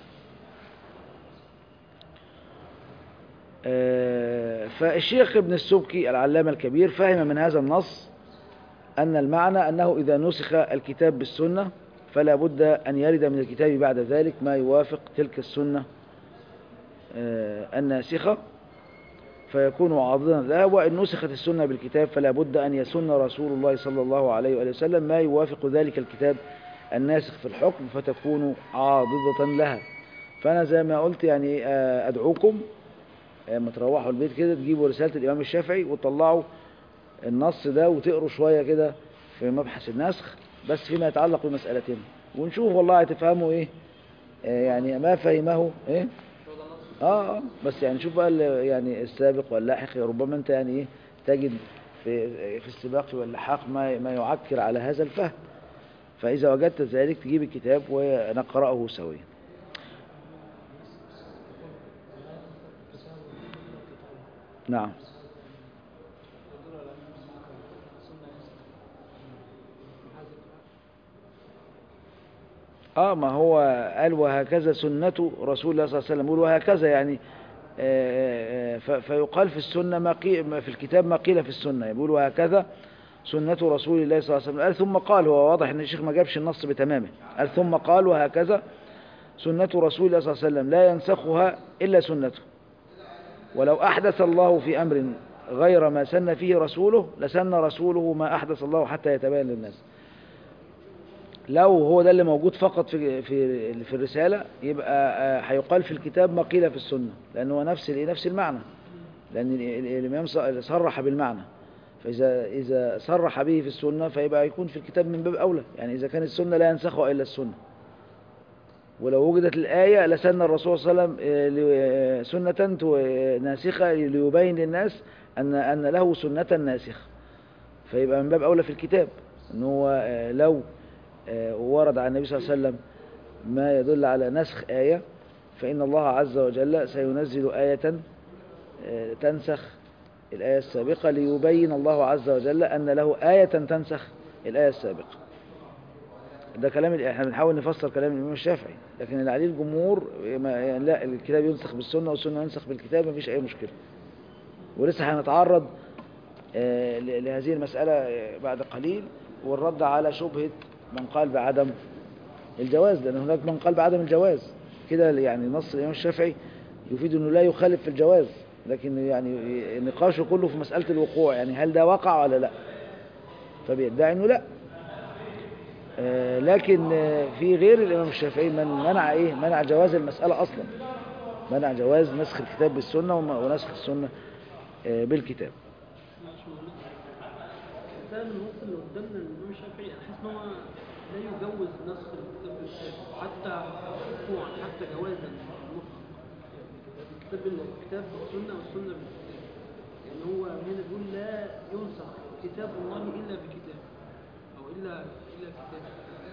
آه، فالشيخ ابن السبكي العلامة الكبير فهم من هذا النص أن المعنى أنه إذا نسخ الكتاب بالسنة فلا بد أن يرد من الكتاب بعد ذلك ما يوافق تلك السنة آه، الناسخة فيكون عاضدا لها وإن نسخت السنة بالكتاب فلا بد أن يسن رسول الله صلى الله عليه وآله وسلم ما يوافق ذلك الكتاب الناسخ في الحكم فتكون عاضدة لها فأنا زي ما قلت يعني آه، أدعوكم لما تروحوا البيت كده تجيبوا رسالة الإمام الشافعي وتطلعوا النص ده وتقروا شوية كده في مبحث النسخ بس فيما يتعلق بمسألتين ونشوف والله هتفهموا ايه آه يعني ما فهمه ايه اه اه بس يعني شوف بقى ال- يعني السابق واللاحق ربما انت يعني ايه تجد في في السباق واللحاق ما ما يعكر على هذا الفهم فإذا وجدت ذلك تجيب الكتاب ونقرأه سويا نعم اه ما هو قال وهكذا سنة رسول الله صلى الله عليه وسلم يقول وهكذا يعني آه، آه، ف- فيقال في السنة ما قيل في الكتاب ما قيل في السنة يقول وهكذا سنة رسول الله صلى الله عليه وسلم قال ثم قال هو واضح ان الشيخ ما جابش النص بتمامه قال ثم قال وهكذا سنة رسول الله صلى الله عليه وسلم لا ينسخها إلا سنته ولو أحدث الله في أمر غير ما سن فيه رسوله لسن رسوله ما أحدث الله حتى يتبين للناس لو هو ده اللي موجود فقط في في في الرسالة يبقى آه، هيقال في الكتاب ما قيل في السنة لأنه هو نفس الإيه؟ نفس المعنى لأن ال- ال- الإمام ص- صرح بالمعنى فإذا إذا صرح به في السنة فيبقى يكون في الكتاب من باب أولى يعني إذا كانت السنة لا ينسخها إلا السنة ولو وجدت الآية لسن الرسول صلى الله عليه وسلم آه، ل- آه، سنة تو- آه، ناسخة ليبين للناس أن أن له سنة ناسخة فيبقى من باب أولى في الكتاب أن هو آه، لو آه، ورد عن النبي صلى الله عليه وسلم ما يدل على نسخ آية فإن الله عز وجل سينزل آية آه، تنسخ الآية السابقة ليبين الله عز وجل أن له آية تنسخ الآية السابقة ده كلام ال- احنا بنحاول نفسر كلام الإمام الشافعي لكن اللي عليه الجمهور ما يعني لا الكتاب ينسخ بالسنة والسنة ينسخ بالكتاب مفيش أي مشكلة ولسه هنتعرض آه، ل- لهذه المسألة آه، بعد قليل والرد على شبهة من قال بعدم الجواز لأن هناك من قال بعدم الجواز كده يعني نص الإمام الشافعي يفيد أنه لا يخالف في الجواز لكن يعني نقاشه كله في مسألة الوقوع يعني هل ده وقع ولا لا فبيدعي أنه لا آه، لكن آه، في غير الإمام الشافعي من منع إيه منع جواز المسألة أصلا منع جواز نسخ الكتاب بالسنة وم- ونسخ السنة آه، بالكتاب ده من النقطة اللي قدامنا الإمام الشافعي أنا حاسس إن هو لا يجوز نسخ الكتاب بالكتاب حتى وقوعا حتى جوازا مطلق الكتاب الكتاب بالسنة والسنة بالكتاب يعني هو هنا بيقول لا ينسخ كتاب الله إلا بكتاب أو إلا إلا كتاب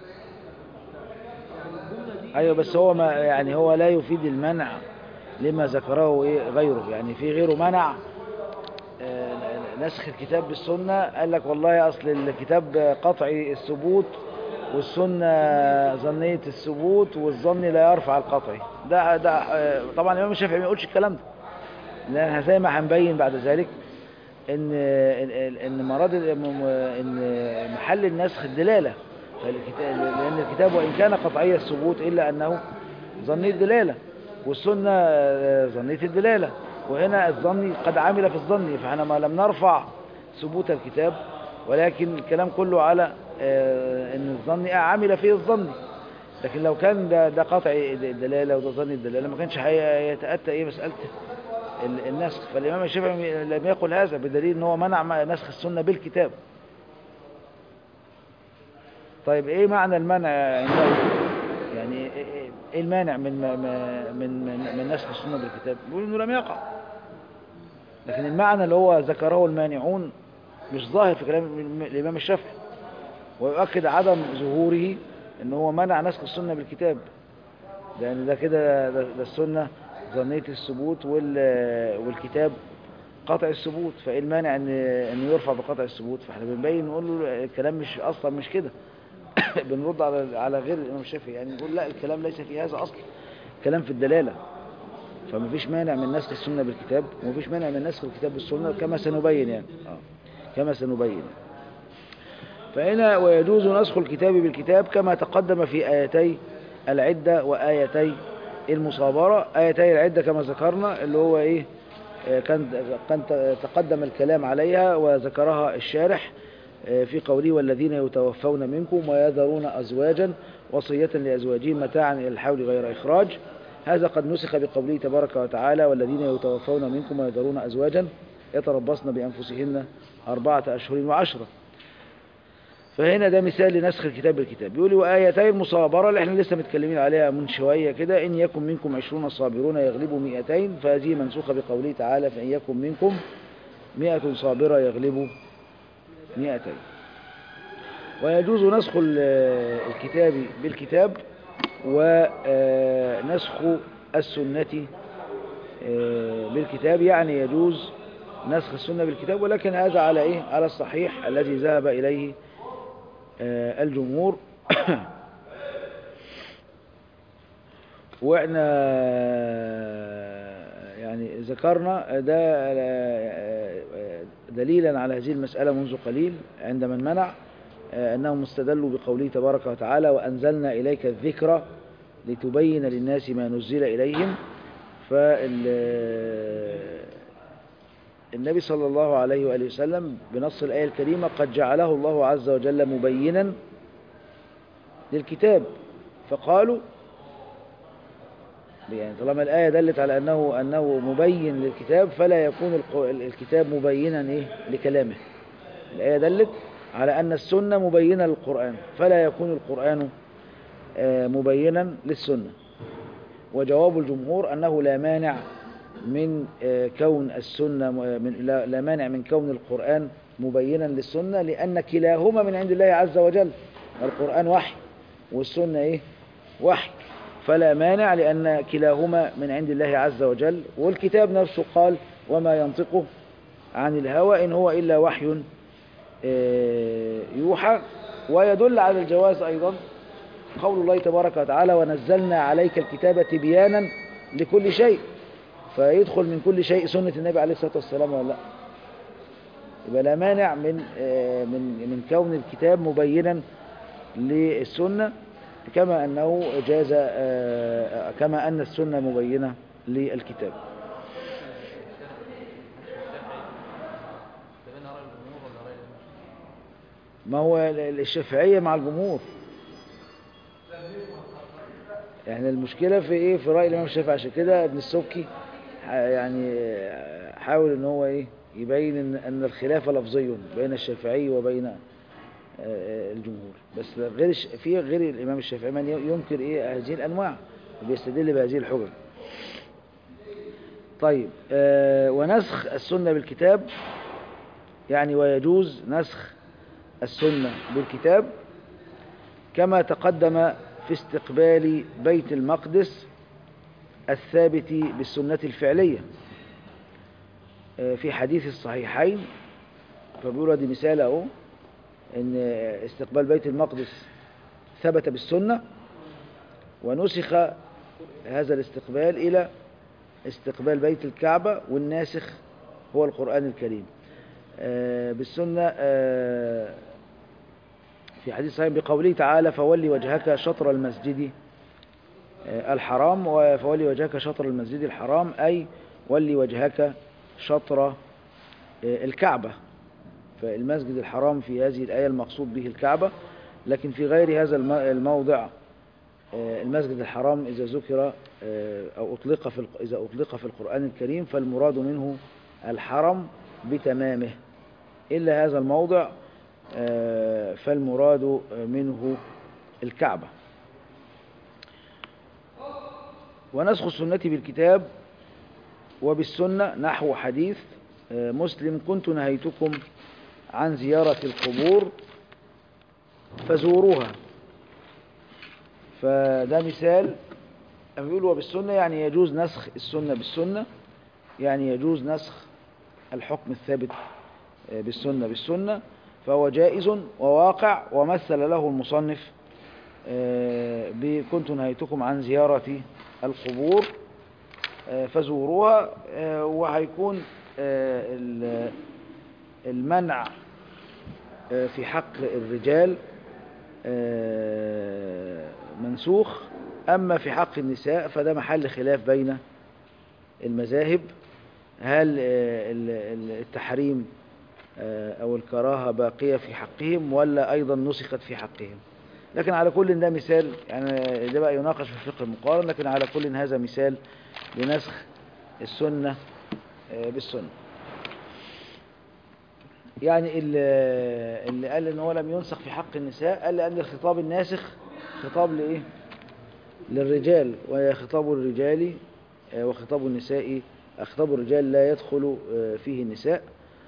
يعني الجملة دي ايوه بس هو ما يعني هو لا يفيد المنع لما ذكره ايه غيره يعني في غيره منع آه، نسخ الكتاب بالسنة قال لك والله اصل الكتاب قطعي الثبوت والسنة ظنية الثبوت والظن لا يرفع القطعي ده ده آه، طبعا الامام الشافعي ما يقولش الكلام ده لان زي ما هنبين بعد ذلك ان ان ان مراد ان محل النسخ الدلاله فالكتاب لان الكتاب وان كان قطعي الثبوت الا انه ظني الدلاله والسنه آه، ظنيه الدلاله وهنا الظني قد عمل في الظن فاحنا ما لم نرفع ثبوت الكتاب ولكن الكلام كله على آه، ان الظن عمل فيه الظن لكن لو كان ده ده قطع الدلاله وده ظن الدلاله ما كانش هيتاتى ايه مساله ال- النسخ فالامام الشافعي لم يقل هذا بدليل ان هو منع م- نسخ السنه بالكتاب طيب ايه معنى المنع عنده يعني إيه- إيه- ايه المانع من م- م- من من, من نسخ السنه بالكتاب بيقول انه لم يقع لكن المعنى اللي هو ذكره المانعون مش ظاهر في كلام الم- الامام الشافعي ويؤكد عدم ظهوره ان هو منع نسخ السنه بالكتاب لان ده كده ده, ده السنه ظنيه الثبوت وال والكتاب قطع الثبوت فايه المانع ان انه يرفع بقطع الثبوت فاحنا بنبين نقول له الكلام مش اصلا مش كده بنرد على على غير الامام الشافعي يعني نقول لا الكلام ليس في هذا اصلا كلام في الدلاله فما فيش مانع من نسخ السنه بالكتاب وما فيش مانع من نسخ الكتاب بالسنه كما سنبين يعني آه. كما سنبين فهنا ويجوز نسخ الكتاب بالكتاب كما تقدم في آيتي العدة وآيتي المصابرة آيتي العدة كما ذكرنا اللي هو إيه آه، كان كان تقدم الكلام عليها وذكرها الشارح آه، في قوله والذين يتوفون منكم ويذرون أزواجا وصية لأزواجهم متاعا إلى الحول غير إخراج هذا قد نسخ بقوله تبارك وتعالى والذين يتوفون منكم ويذرون أزواجا يتربصن بأنفسهن أربعة أشهر وعشرة فهنا ده مثال لنسخ الكتاب بالكتاب بيقول وآيتي المصابرة اللي احنا لسه متكلمين عليها من شوية كده إن يكن منكم عشرون صابرون يغلبوا مئتين فهذه منسوخة بقوله تعالى فإن يكن منكم مئة صابرة يغلبوا مئتين ويجوز نسخ ال- الكتاب بالكتاب ونسخ السنة آه، بالكتاب يعني يجوز نسخ السنة بالكتاب ولكن هذا على إيه؟ على الصحيح الذي ذهب إليه آه، الجمهور واحنا يعني ذكرنا ده آه، دليلا على هذه المسألة منذ قليل عند من منع آه، أنهم استدلوا بقوله تبارك وتعالى وأنزلنا إليك الذكر لتبين للناس ما نزل إليهم فال النبي صلى الله عليه وآله وسلم بنص الآية الكريمة قد جعله الله عز وجل مبينا للكتاب فقالوا يعني طالما الآية دلت على أنه أنه مبين للكتاب فلا يكون الق- الكتاب مبينا إيه لكلامه الآية دلت على أن السنة مبينة للقرآن فلا يكون القرآن آه، مبينا للسنة وجواب الجمهور أنه لا مانع من آه، كون السنة م- من لا لا مانع من كون القرآن مبينا للسنة لأن كلاهما من عند الله عز وجل القرآن وحي والسنة إيه وحي فلا مانع لأن كلاهما من عند الله عز وجل والكتاب نفسه قال وما ينطق عن الهوى إن هو إلا وحي آه، يوحى ويدل على الجواز أيضا قول الله تبارك وتعالى ونزلنا عليك الكتاب تبيانا لكل شيء فيدخل من كل شيء سنة النبي عليه الصلاة والسلام ولا لا يبقى لا مانع من آه، من من كون الكتاب مبينا للسنة كما أنه جاز آه، كما أن السنة مبينة للكتاب ده بين رأي الجمهور ولا رأي الإمام الشافعي؟ ما هو الشافعية مع الجمهور يعني المشكلة في ايه في رأي الإمام الشافعي عشان كده ابن السبكي ح- يعني حاول ان هو ايه يبين ان ان الخلاف لفظي بين الشافعي وبين آه، الجمهور بس غير الش- في غير الإمام الشافعي من ينكر ايه هذه الأنواع وبيستدل بهذه الحجج طيب آه، ونسخ السنة بالكتاب يعني ويجوز نسخ السنة بالكتاب كما تقدم في استقبال بيت المقدس الثابت بالسنة الفعلية آه، في حديث الصحيحين فبيقولوا دي مثال اهو ان استقبال بيت المقدس ثبت بالسنة ونسخ هذا الاستقبال إلى استقبال بيت الكعبة والناسخ هو القرآن الكريم آه، بالسنة آه، في حديث صحيح بقوله تعالى فولي وجهك شطر المسجد آه، الحرام وفولي وجهك شطر المسجد الحرام أي ولي وجهك شطر آه، الكعبة فالمسجد الحرام في هذه الآية المقصود به الكعبة لكن في غير هذا الم- الموضع آه، المسجد الحرام إذا ذكر آه، أو أطلق في الق- إذا أطلق في القرآن الكريم فالمراد منه الحرم بتمامه إلا هذا الموضع آه، فالمراد منه الكعبة ونسخ السنة بالكتاب وبالسنة نحو حديث آه، مسلم كنت نهيتكم عن زيارة القبور فزوروها فده مثال لما بيقول وبالسنة يعني يجوز نسخ السنة بالسنة يعني يجوز نسخ الحكم الثابت آه، بالسنة بالسنة فهو جائز وواقع ومثل له المصنف آه، ب- كنت نهيتكم عن زيارة القبور آه، فزوروها آه، وهيكون آه، ال- المنع آه، في حق الرجال آه، منسوخ أما في حق النساء فده محل خلاف بين المذاهب هل آه، ال- ال- التحريم آه، أو الكراهة باقية في حقهم ولا أيضا نسخت في حقهم لكن على كل ده مثال يعني ده بقى يناقش في الفقه المقارن لكن على كل هذا مثال لنسخ السنة آه، بالسنة يعني اللي اللي قال ان هو لم ينسخ في حق النساء قال لان الخطاب الناسخ خطاب لايه للرجال وخطاب الرجال آه، وخطاب النساء خطاب الرجال لا يدخل آه، فيه النساء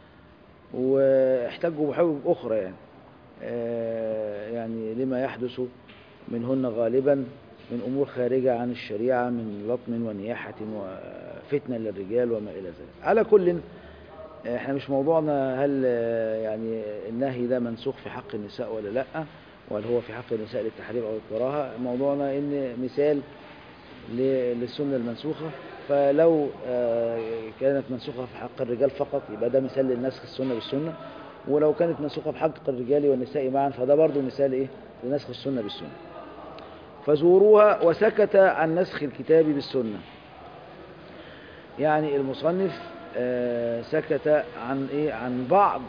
واحتجوا بحجج اخرى يعني آه، يعني لما يحدث منهن غالبا من امور خارجه عن الشريعه من لطم ونياحه وفتنه للرجال وما الى ذلك على كل آه، احنا مش موضوعنا هل آه، يعني النهي ده منسوخ في حق النساء ولا لا وهل هو في حق النساء للتحريم او الكراهه موضوعنا ان مثال ل- للسنه المنسوخه فلو آه، كانت منسوخه في حق الرجال فقط يبقى ده مثال للنسخ السنه بالسنه ولو كانت منسوخه في حق الرجال والنساء معا فده برضه مثال ايه لنسخ السنه بالسنه فزوروها وسكت عن نسخ الكتاب بالسنه يعني المصنف آه، سكت عن ايه عن بعض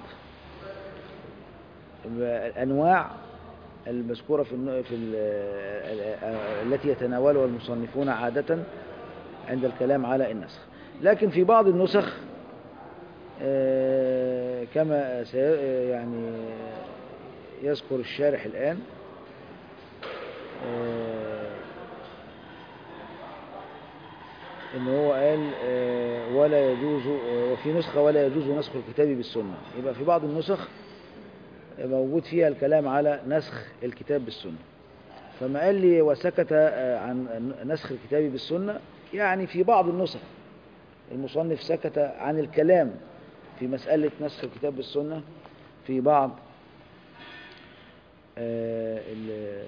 الانواع المذكوره في الن- في ال- آه، التي يتناولها المصنفون عاده عند الكلام على النسخ لكن في بعض النسخ آه، كما سي- يعني يذكر الشارح الآن آه، إن هو قال آه، ولا يجوز آه، وفي نسخة ولا يجوز نسخ الكتاب بالسنة يبقى في بعض النسخ موجود فيها الكلام على نسخ الكتاب بالسنة فما قال لي وسكت آه، عن نسخ الكتاب بالسنة يعني في بعض النسخ المصنف سكت عن الكلام في مسألة نسخ الكتاب بالسنة في بعض آه، ال-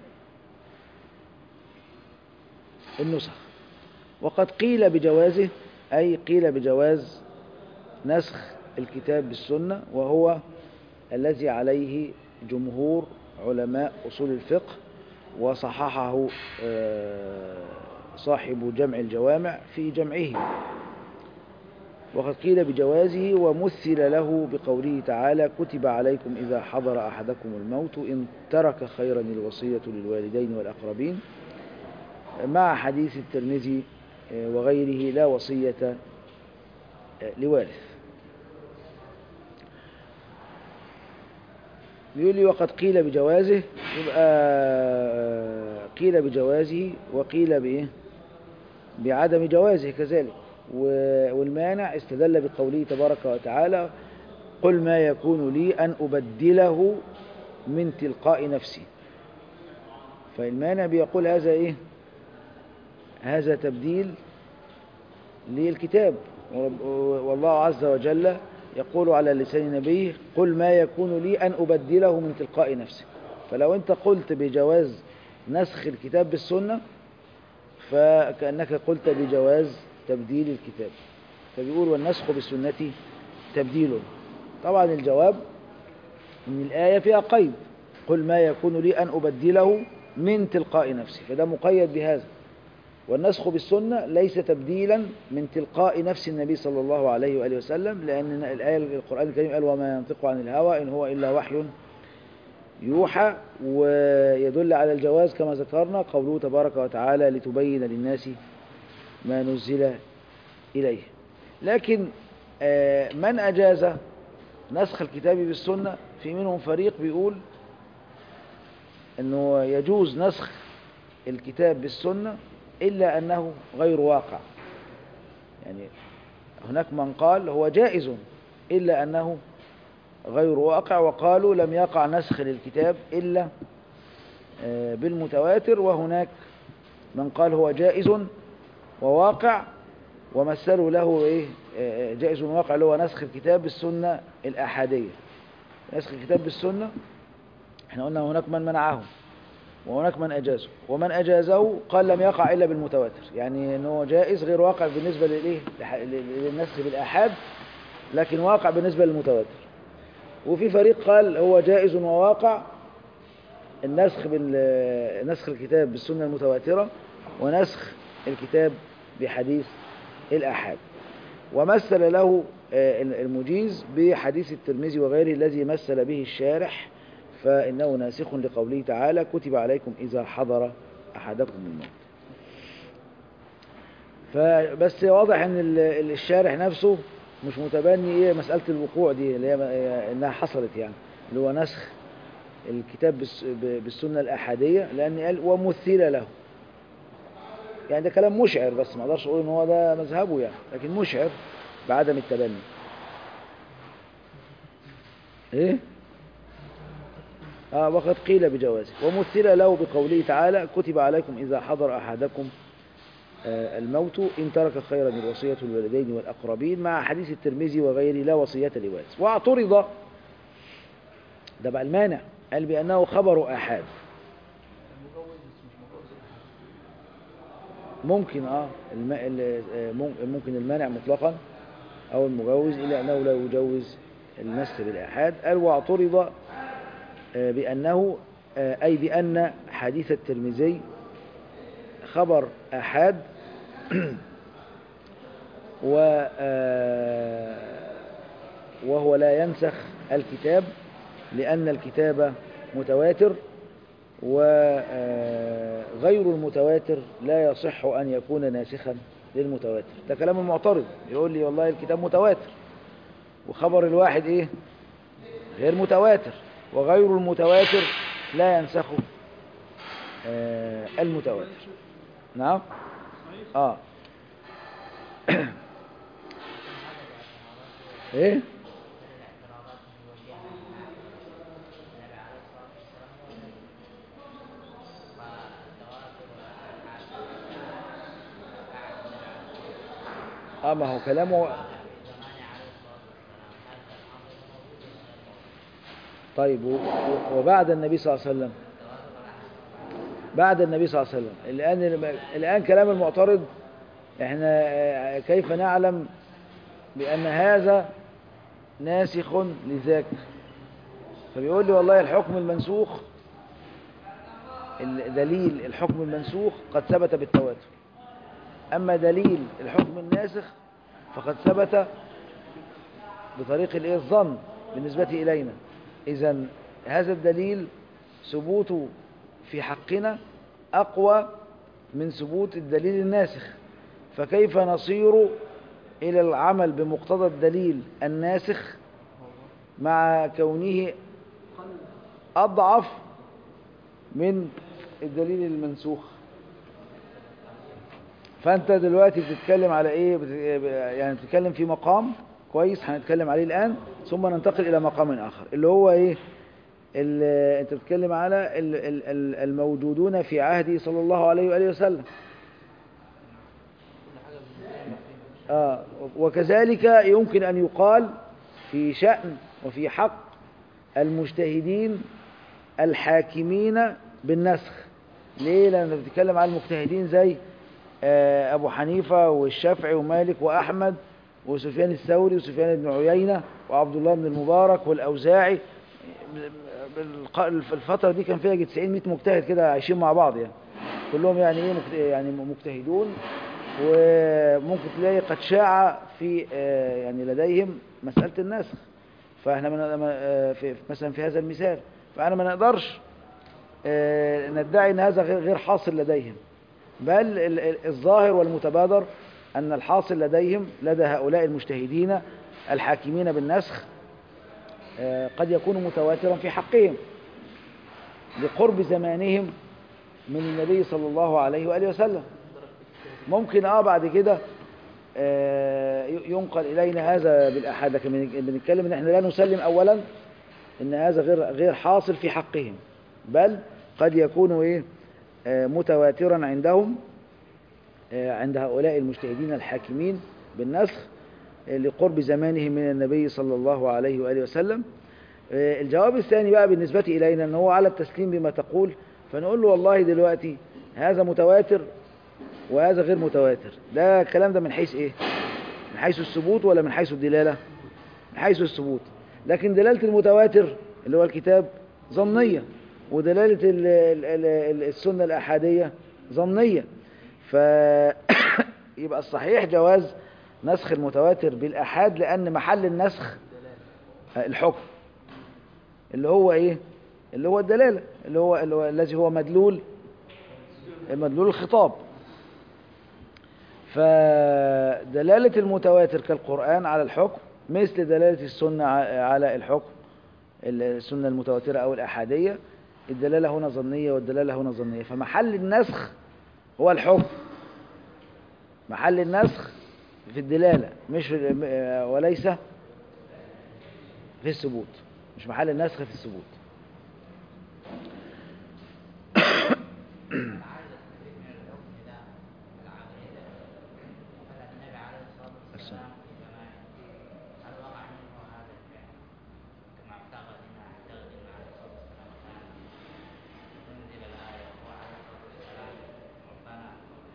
النسخ وقد قيل بجوازه أي قيل بجواز نسخ الكتاب بالسنة وهو الذي عليه جمهور علماء أصول الفقه وصححه آه، صاحب جمع الجوامع في جمعه وقد قيل بجوازه ومثل له بقوله تعالى كتب عليكم إذا حضر أحدكم الموت إن ترك خيرا الوصية للوالدين والأقربين مع حديث الترمذي آه، وغيره لا وصية آه، لوارث بيقول لي وقد قيل بجوازه يبقى آه، قيل بجوازه وقيل بإيه بعدم جوازه كذلك و- والمانع استدل بقوله تبارك وتعالى قل ما يكون لي أن أبدله من تلقاء نفسي فالمانع بيقول هذا إيه هذا تبديل للكتاب ورب- والله عز وجل يقول على لسان نبيه قل ما يكون لي أن أبدله من تلقاء نفسي فلو أنت قلت بجواز نسخ الكتاب بالسنة فكأنك قلت بجواز تبديل الكتاب فبيقول والنسخ بالسنة تبديل طبعا الجواب ان الآية فيها قيد قل ما يكون لي أن أبدله من تلقاء نفسي فده مقيد بهذا والنسخ بالسنة ليس تبديلا من تلقاء نفس النبي صلى الله عليه وآله وسلم لأن الآية القرآن الكريم قال وما ينطق عن الهوى إن هو إلا وحي يوحى ويدل على الجواز كما ذكرنا قوله تبارك وتعالى لتبين للناس ما نزل إليه لكن آه، من أجاز نسخ الكتاب بالسنة في منهم فريق بيقول أنه يجوز نسخ الكتاب بالسنة إلا أنه غير واقع يعني هناك من قال هو جائز إلا أنه غير واقع وقالوا لم يقع نسخ للكتاب إلا آه، بالمتواتر وهناك من قال هو جائز وواقع ومثلوا له إيه آه، جائز وواقع اللي هو نسخ الكتاب بالسنة الأحادية نسخ الكتاب بالسنة احنا قلنا هناك من منعه وهناك من أجازه ومن أجازه قال لم يقع إلا بالمتواتر يعني أنه جائز غير واقع بالنسبة للإيه لح- للنسخ بالآحاد لكن واقع بالنسبة للمتواتر وفي فريق قال هو جائز وواقع النسخ بال نسخ الكتاب بالسنة المتواترة ونسخ الكتاب بحديث الآحاد ومثل له آه، المجيز بحديث الترمذي وغيره الذي مثل به الشارح فإنه ناسخ لقوله تعالى كتب عليكم إذا حضر أحدكم الموت فبس واضح ان ال- ال- الشارح نفسه مش متبني ايه مسألة الوقوع دي اللي هي انها حصلت يعني اللي هو نسخ الكتاب بالس- ب- بالسنة الأحادية لأن قال ومثل له يعني ده كلام مشعر بس ما اقدرش اقول ان هو ده مذهبه يعني لكن مشعر بعدم التبني ايه اه وقد قيل بجوازه ومثل له بقوله تعالى كتب عليكم إذا حضر أحدكم آه، الموت إن ترك خيرا الوصية الوالدين والأقربين مع حديث الترمذي وغيره لا وصية لوارث واعترض ده بقى المانع قال بأنه خبر آحاد المجوز بس مش مجوز ممكن اه الم... ال- آه، مم- ممكن المانع مطلقا أو المجوز إلا أنه لا يجوز النسخ بالآحاد قال واعترض آه، بأنه آه، أي بأن حديث الترمذي خبر آحاد و آه، وهو لا ينسخ الكتاب لأن الكتاب متواتر وغير المتواتر لا يصح أن يكون ناسخا للمتواتر ده كلام المعترض يقول لي والله الكتاب متواتر وخبر الواحد ايه غير متواتر وغير المتواتر لا ينسخ آه، المتواتر نعم اه ايه اه ما هو كلامه طيب و- و- وبعد النبي صلى الله عليه وسلم بعد النبي صلى الله عليه وسلم الآن الآن كلام المعترض احنا آه، كيف نعلم بأن هذا ناسخ لذاك فبيقول لي والله الحكم المنسوخ دليل الحكم المنسوخ قد ثبت بالتواتر أما دليل الحكم الناسخ فقد ثبت بطريق الايه الظن بالنسبة إلينا إذا هذا الدليل ثبوته في حقنا أقوى من ثبوت الدليل الناسخ فكيف نصير إلى العمل بمقتضى الدليل الناسخ مع كونه أضعف من الدليل المنسوخ فأنت دلوقتي بتتكلم على إيه بت- يعني بتتكلم في مقام كويس هنتكلم عليه الآن ثم ننتقل إلى مقام آخر اللي هو إيه ال- أنت بتتكلم على ال- ال- ال- الموجودون في عهده صلى الله عليه وآله وسلم كل حاجه بنتكلم فيها آه وكذلك يمكن أن يقال في شأن وفي حق المجتهدين الحاكمين بالنسخ ليه لأنك بتتكلم على المجتهدين زي آه، أبو حنيفة والشافعي ومالك وأحمد وسفيان الثوري وسفيان بن عيينة وعبد الله بن المبارك والأوزاعي بالق- في الفترة دي كان فيها يجي 90 100 مجتهد كده عايشين مع بعض يعني كلهم يعني ايه مجت- يعني مجتهدون وممكن تلاقي قد شاع في آه، يعني لديهم مسألة النسخ فاحنا من من- آه، في مثلا في هذا المثال فانا ما نقدرش آه، ندعي ان هذا غير غير حاصل لديهم بل ال- ال- الظاهر والمتبادر ان الحاصل لديهم لدى هؤلاء المجتهدين الحاكمين بالنسخ آه، قد يكون متواترا في حقهم لقرب زمانهم من النبي صلى الله عليه وآله وسلم ممكن اه بعد كده آه، ي- ينقل إلينا هذا بالأحاد لكن بن- بنتكلم ان احنا لا نسلم أولا ان هذا غير غير حاصل في حقهم بل قد يكون ايه آه، متواترا عندهم آه، عند هؤلاء المجتهدين الحاكمين بالنسخ آه، لقرب زمانهم من النبي صلى الله عليه وآله وسلم آه، الجواب الثاني بقى بالنسبة إلينا أنه هو على التسليم بما تقول فنقول له والله دلوقتي هذا متواتر وهذا غير متواتر ده الكلام ده من حيث إيه من حيث الثبوت ولا من حيث الدلالة من حيث الثبوت لكن دلالة المتواتر اللي هو الكتاب ظنية ودلالة ال- ال- ال- ال- السنة الأحادية ظنية فيبقى الصحيح جواز نسخ المتواتر بالأحاد لأن محل النسخ الحكم اللي هو ايه اللي هو الدلالة اللي هو, اللي هو الذي هو مدلول مدلول الخطاب فدلالة المتواتر كالقرآن على الحكم مثل دلالة السنة ع- على الحكم السنة المتواترة أو الأحادية الدلالة هنا ظنية والدلالة هنا ظنية فمحل النسخ هو الحكم محل النسخ في الدلالة مش في ال- وليس في الثبوت مش محل النسخ في الثبوت عايز استفيد من الحكم ده العقيدة مثلا النبي عليه الصلاة والسلام في زمانه هل وقع منه هذا الفعل كما اعتقد انه اعتقد انه عليه الصلاة والسلام كان تنزل الآية وعلى الصلاة والسلام ربنا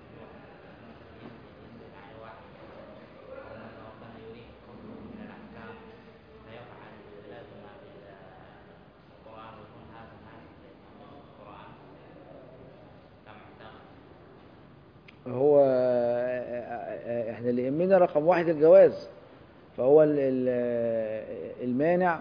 ينزل آية واحدة ومن ربنا يريد قوله من الأحكام فيفعل لازم القرآن ويكون هذا ناسخ للقرآن كما اعتقد هو احنا اللي يهمنا رقم واحد الجواز فهو ال- ال- المانع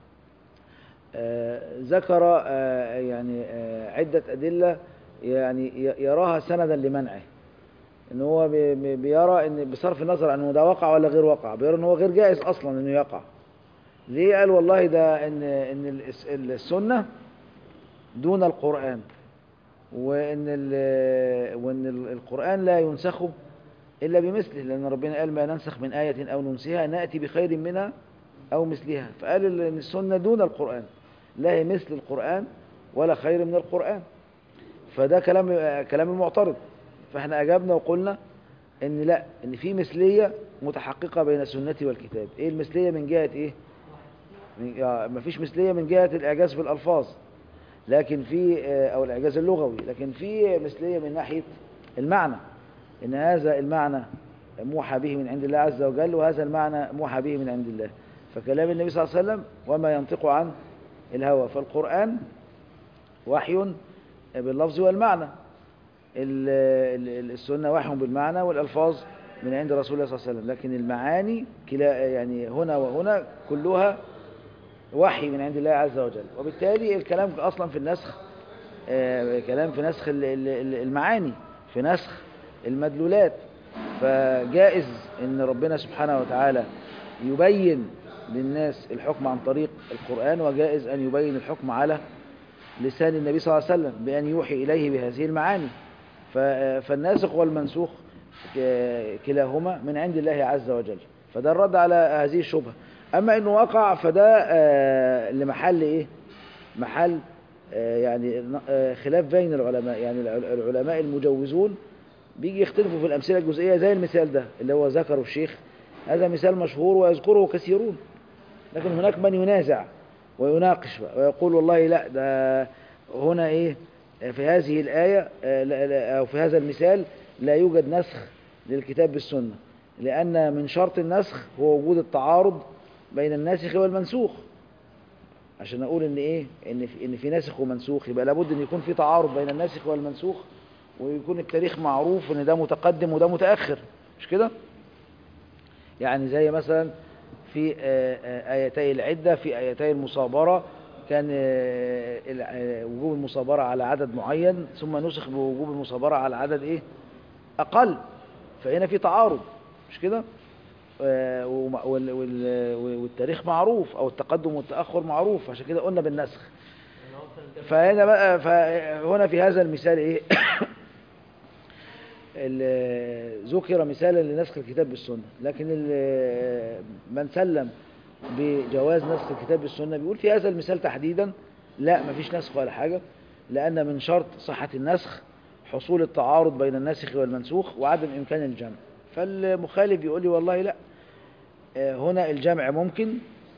آه، ذكر آه، يعني آه، عدة أدلة يعني ي- يراها سندا لمنعه ان هو بي- بي- بيرى ان بصرف النظر عن انه ده وقع ولا غير وقع بيرى ان هو غير جائز اصلا انه يقع ليه قال والله ده ان ان الس- السنة دون القرآن وان ال- وان ال- القرآن لا ينسخ الا بمثله لان ربنا قال ما ننسخ من آية او ننسها نأتي بخير منها او مثلها فقال ال- ان السنة دون القرآن لا هي مثل القرآن ولا خير من القرآن فده كلام كلام المعترض فاحنا اجبنا وقلنا ان لا ان في مثلية متحققة بين السنة والكتاب ايه المثلية من جهة ايه من- آه، مفيش مثلية من جهة الاعجاز في الالفاظ لكن في آه، او الاعجاز اللغوي لكن في مثلية من ناحية المعنى ان هذا المعنى موحى به من عند الله عز وجل وهذا المعنى موحى به من عند الله فكلام النبي صلى الله عليه وسلم وما ينطق عن الهوى فالقرآن وحي باللفظ والمعنى ال- ال- السنة وحي بالمعنى والألفاظ من عند رسول الله صلى الله عليه وسلم لكن المعاني كلا يعني هنا وهنا كلها وحي من عند الله عز وجل وبالتالي الكلام أصلا في النسخ آه، كلام في نسخ ال- ال- ال- المعاني في نسخ المدلولات فجائز ان ربنا سبحانه وتعالى يبين للناس الحكم عن طريق القرآن وجائز ان يبين الحكم على لسان النبي صلى الله عليه وسلم بأن يوحي إليه بهذه المعاني ف- فالناسخ والمنسوخ ك- كلاهما من عند الله عز وجل فده الرد على هذه الشبهة أما أنه وقع فده آه، لمحل إيه محل آه، يعني ن- آه، خلاف بين العلماء يعني الع- العلماء المجوزون بيجي يختلفوا في الأمثلة الجزئية زي المثال ده اللي هو ذكره الشيخ هذا مثال مشهور ويذكره كثيرون لكن هناك من ينازع ويناقش بقى ويقول والله لا ده هنا ايه في هذه الآية آه، لا- لا- أو في هذا المثال لا يوجد نسخ للكتاب بالسنة لأن من شرط النسخ هو وجود التعارض بين الناسخ والمنسوخ عشان أقول إن إيه إن في, إن في ناسخ ومنسوخ يبقى لابد إن يكون في تعارض بين الناسخ والمنسوخ ويكون التاريخ معروف إن ده متقدم وده متأخر مش كده؟ يعني زي مثلا في آه، آه، آيتي العدة في آيتي المصابرة كان آه، الع- آه، وجوب المصابرة على عدد معين ثم نسخ بوجوب المصابرة على عدد إيه أقل فهنا في تعارض مش كده آه، وم- وال- وال- والتاريخ معروف أو التقدم والتأخر معروف عشان كده قلنا بالنسخ إن هو كان ده فهنا بقى فهنا في هذا المثال ايه ال- ذكر مثالا لنسخ الكتاب بالسنة لكن ال- من سلم بجواز نسخ الكتاب بالسنة بيقول في هذا المثال تحديدا لا مفيش نسخ ولا حاجة لأن من شرط صحة النسخ حصول التعارض بين الناسخ والمنسوخ وعدم إمكان الجمع فالمخالف بيقول لي والله لا آه، هنا الجمع ممكن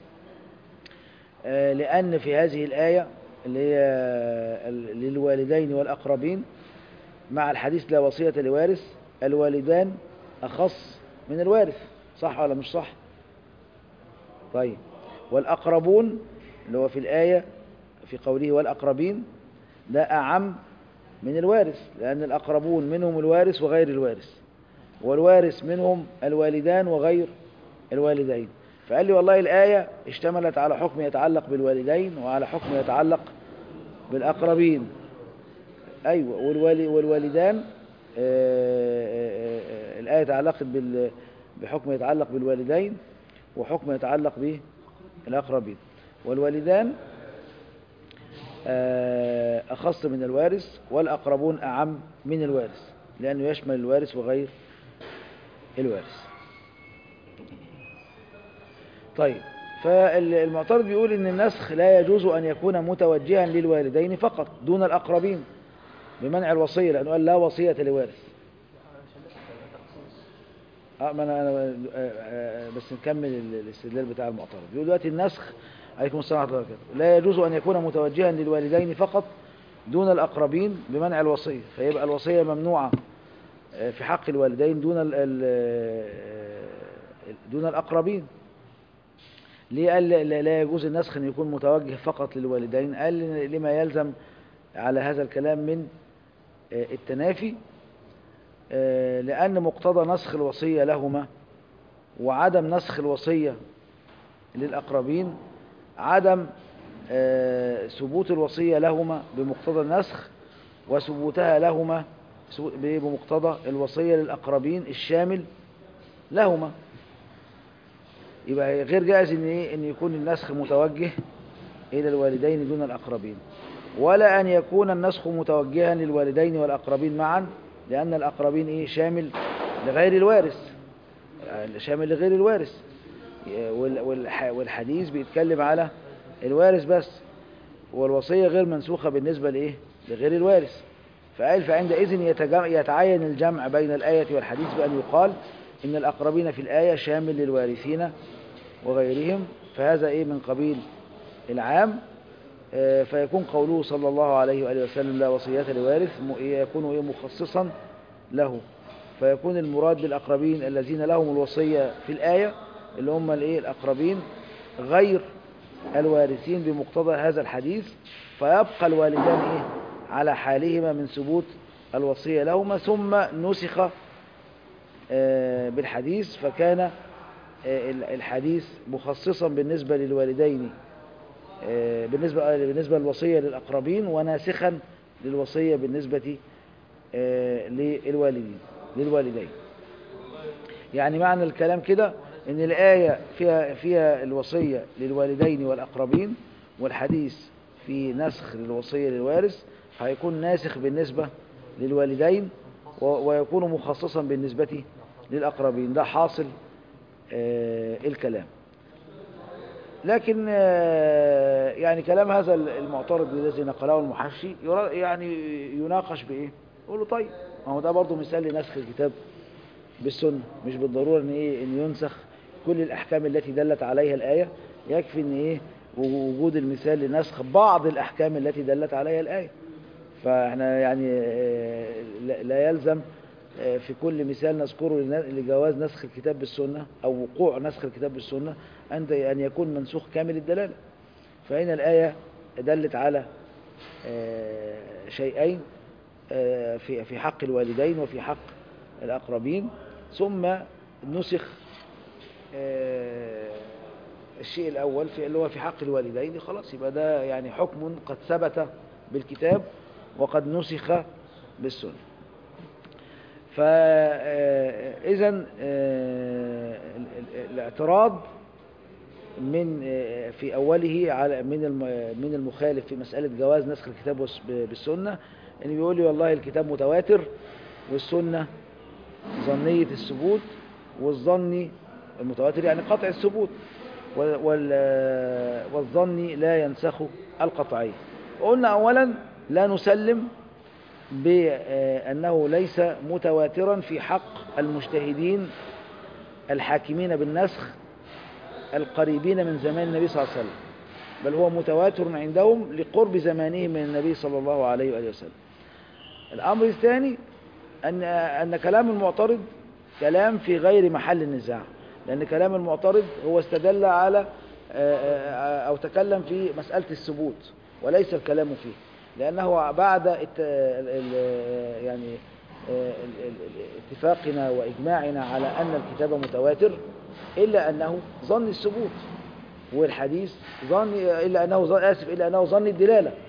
آه، لأن في هذه الآية اللي هي ال- للوالدين والأقربين مع الحديث لا وصية لوارث الوالدان أخص من الوارث صح ولا مش صح طيب والأقربون اللي هو في الآية في قوله والأقربين ده أعم من الوارث لأن الأقربون منهم الوارث وغير الوارث والوارث منهم الوالدان وغير الوالدين فقال لي والله الآية اشتملت على حكم يتعلق بالوالدين وعلى حكم يتعلق بالأقربين أيوة والوالي والوالدان آه، آه، آه، الآية تعلقت بال بحكم يتعلق بالوالدين وحكم يتعلق بالأقربين والوالدان آه، أخص من الوارث والأقربون أعم من الوارث لأنه يشمل الوارث وغير الوارث طيب فالمعترض بيقول ان النسخ لا يجوز ان يكون متوجها للوالدين فقط دون الاقربين بمنع الوصيه لانه قال لا وصيه لوارث اه ما انا انا آه، آه، بس نكمل ال- الاستدلال بتاع المعترض بيقول دلوقتي النسخ عليكم السلام ورحمه الله وبركاته لا يجوز ان يكون متوجها للوالدين فقط دون الاقربين بمنع الوصيه فيبقى الوصيه ممنوعه آه، في حق الوالدين دون ال ال دون الاقربين ليه قال لا لا يجوز النسخ ان يكون متوجه فقط للوالدين قال لما يلزم على هذا الكلام من آه، التنافي آه، لأن مقتضى نسخ الوصية لهما وعدم نسخ الوصية للأقربين عدم آه، ثبوت الوصية لهما بمقتضى النسخ وثبوتها لهما سو- بمقتضى الوصية للأقربين الشامل لهما يبقى غير جائز ان ايه ان يكون النسخ متوجه الى الوالدين دون الاقربين ولا ان يكون النسخ متوجها للوالدين والاقربين معا لان الاقربين ايه شامل لغير الوارث يعني شامل لغير الوارث وال- والح- والحديث بيتكلم على الوارث بس والوصية غير منسوخة بالنسبة لإيه؟ لغير الوارث فقال فعندئذ يتجمع يتعين الجمع بين الآية والحديث بأن يقال إن الأقربين في الآية شامل للوارثين وغيرهم فهذا إيه من قبيل العام آه، فيكون قوله صلى الله عليه وآله وسلم لا وصية لوارث م- يكون إيه مخصصا له فيكون المراد بالأقربين الذين لهم الوصية في الآية اللي هم الإيه الأقربين غير الوارثين بمقتضى هذا الحديث فيبقى الوالدان إيه على حالهما من ثبوت الوصية لهما ثم نسخ آه، بالحديث فكان آه، ال- الحديث مخصصا بالنسبة للوالدين آه، بالنسبة بالنسبة للوصية للأقربين وناسخا للوصية بالنسبة آه، للوالدين للوالدين يعني معنى الكلام كده ان الآية فيها فيها الوصية للوالدين والأقربين والحديث في نسخ للوصية للوارث هيكون ناسخ بالنسبة للوالدين و- ويكون مخصصا بالنسبة للأقربين ده حاصل آه، الكلام لكن آه، يعني كلام هذا المعترض الذي نقله المحشي يرا- يعني يناقش بإيه يقول له طيب ما هو ده برضه مثال لنسخ الكتاب بالسنة مش بالضرورة ان ايه ان ينسخ كل الاحكام التي دلت عليها الآية يكفي ان ايه وجود المثال لنسخ بعض الاحكام التي دلت عليها الآية فاحنا يعني آه، لا- لا يلزم آه، في كل مثال نذكره لن- لجواز نسخ الكتاب بالسنة او وقوع نسخ الكتاب بالسنة ان ان يكون منسوخ كامل الدلالة فهنا الآية دلت على آه، شيئين آه، في في حق الوالدين وفي حق الأقربين ثم نسخ آه، الشيء الأول في اللي هو في حق الوالدين خلاص يبقى ده يعني حكم قد ثبت بالكتاب وقد نسخ بالسنة فإذا الاعتراض من آه، في أوله على من الم- من المخالف في مسألة جواز نسخ الكتاب والس- بالسنة إن بيقول لي والله الكتاب متواتر والسنة ظنية الثبوت والظني المتواتر يعني قطع الثبوت وال- وال- والظني لا ينسخ القطعي وقلنا أولا لا نسلم بأنه ليس متواترا في حق المجتهدين الحاكمين بالنسخ القريبين من زمان النبي صلى الله عليه وسلم بل هو متواتر عندهم لقرب زمانه من النبي صلى الله عليه وآله وسلم الأمر الثاني أن أن كلام المعترض كلام في غير محل النزاع لأن كلام المعترض هو استدل على آه، آه، أو تكلم في مسألة الثبوت وليس الكلام فيه لأنه بعد الت- ال- ال- يعني آه، ال- ال- ال- اتفاقنا وإجماعنا على أن الكتاب متواتر إلا أنه ظن الثبوت والحديث ظن إلا أنه ظن آسف إلا أنه ظن الدلالة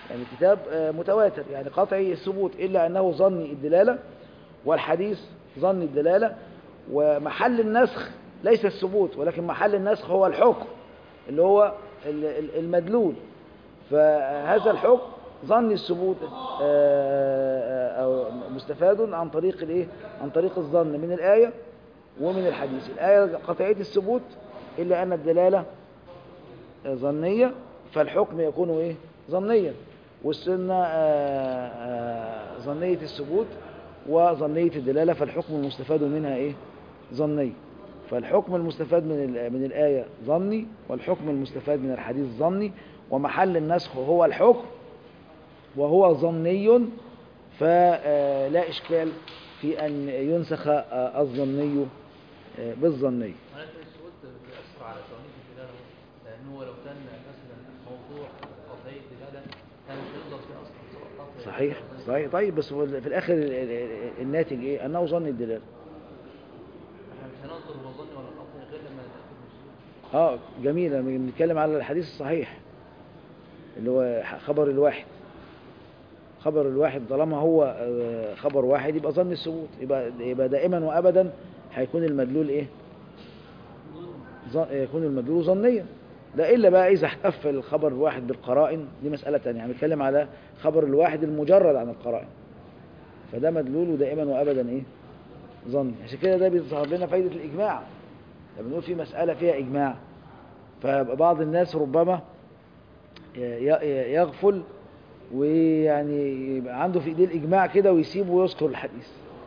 يعني الكتاب آه، متواتر يعني قطعي الثبوت إلا أنه ظني الدلالة والحديث ظني الدلالة ومحل النسخ ليس الثبوت ولكن محل النسخ هو الحكم اللي هو ال- ال- المدلول فهذا الحكم ظني الثبوت آه، آه، أو مستفاد عن طريق الايه عن طريق الظن من الآية ومن الحديث الآية قطعية الثبوت إلا أن الدلالة ظنية فالحكم يكون إيه ظنيا والسنة آه، آه، ظنية الثبوت وظنية الدلالة فالحكم المستفاد منها إيه ظني فالحكم المستفاد من ال- من الآية ظني والحكم المستفاد من الحديث ظني ومحل النسخ هو الحكم وهو ظني فلا إشكال في أن ينسخ آه، الظني آه، بالظني أنا أنت السؤال بيأثر على توليد الدلالة لأن هو لو كان مثلا موضوع قطعي الدلالة كان مش هيقدر فيه أصلا سواء قطعي أو صحيح غير. صحيح طيب بس هو في الآخر ال- ال- الناتج إيه أنه ظني الدلالة احنا مش هننظر هو ظني ولا قطعي غير لما نتأكد من السؤال اه جميل لما بنتكلم على الحديث الصحيح اللي هو ح- خبر الواحد خبر الواحد طالما هو آه، خبر واحد يبقى ظن الثبوت يبقى يبقى دائما وابدا هيكون المدلول ايه ظن- يكون المدلول ظنيا ده الا بقى اذا احتف الخبر الواحد بالقرائن دي مساله ثانيه هنتكلم على خبر الواحد المجرد عن القرائن فده مدلوله دائما وابدا ايه ظني عشان كده ده بيظهر لنا فايده الاجماع لما بنقول في مساله فيها اجماع فبعض الناس ربما ي- ي- يغفل ويعني يبقى عنده في ايديه الاجماع كده ويسيبه ويذكر الحديث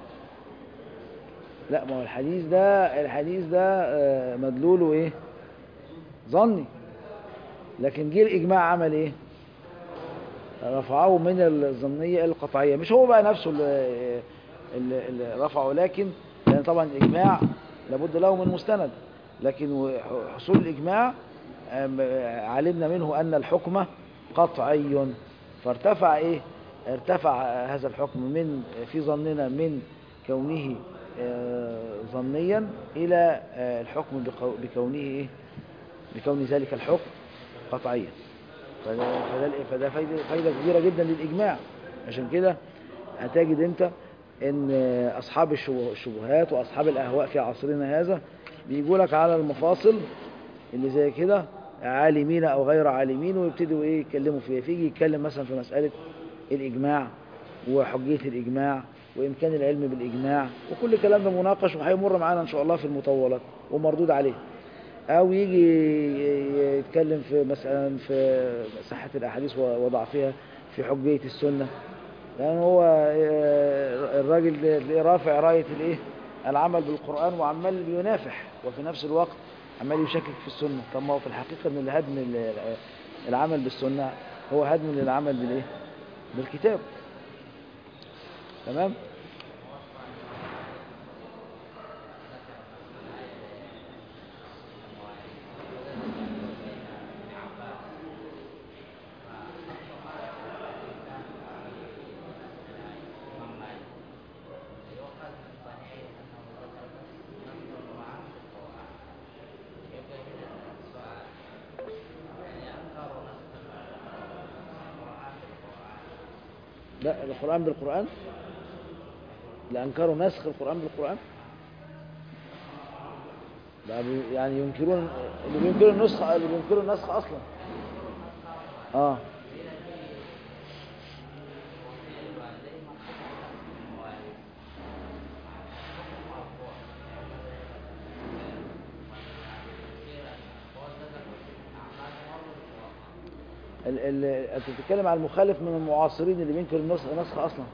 لا ما هو الحديث ده الحديث ده آه، مدلوله ايه ظني لكن جه الاجماع عمل ايه رفعه من الظنيه الى القطعيه مش هو بقى نفسه اللي, اللي اللي رفعه لكن لان طبعا الاجماع لابد له من مستند لكن و- حصول الاجماع آم، آه، علمنا منه ان الحكم قطعي فارتفع ايه ارتفع هذا الحكم من في ظننا من كونه آه، ظنيا الى آه، الحكم بقو- بكونه ايه بكون ذلك الحكم قطعيا فده فده فده فايده فايده كبيره جدا للاجماع عشان كده هتجد انت ان اصحاب الشبه- الشبهات واصحاب الاهواء في عصرنا هذا بيجوا لك على المفاصل اللي زي كده عالمين او غير عالمين ويبتدوا ايه يتكلموا فيها فيجي يتكلم مثلا في مساله الاجماع وحجيه الاجماع وامكان العلم بالاجماع وكل الكلام ده مناقش وهيمر معانا ان شاء الله في المطولات ومردود عليه او يجي يتكلم في مثلا في صحه الاحاديث وضعفها في حجيه السنه لان هو آه، الراجل ده تلاقيه رافع رايه الايه العمل بالقران وعمال بينافح وفي نفس الوقت عمال يشكك في السنه طب ما هو في الحقيقه ان الهدم ال- العمل بالسنه هو هدم للعمل بالايه بالكتاب تمام لا القرآن بالقرآن لأنكروا نسخ القرآن بالقرآن ده بي- يعني ينكرون اللي بينكروا النسخ اللي بينكروا النسخ أصلا اه ال ال انت بتتكلم على المخالف من المعاصرين اللي بينكر النسخ نسخ اصلا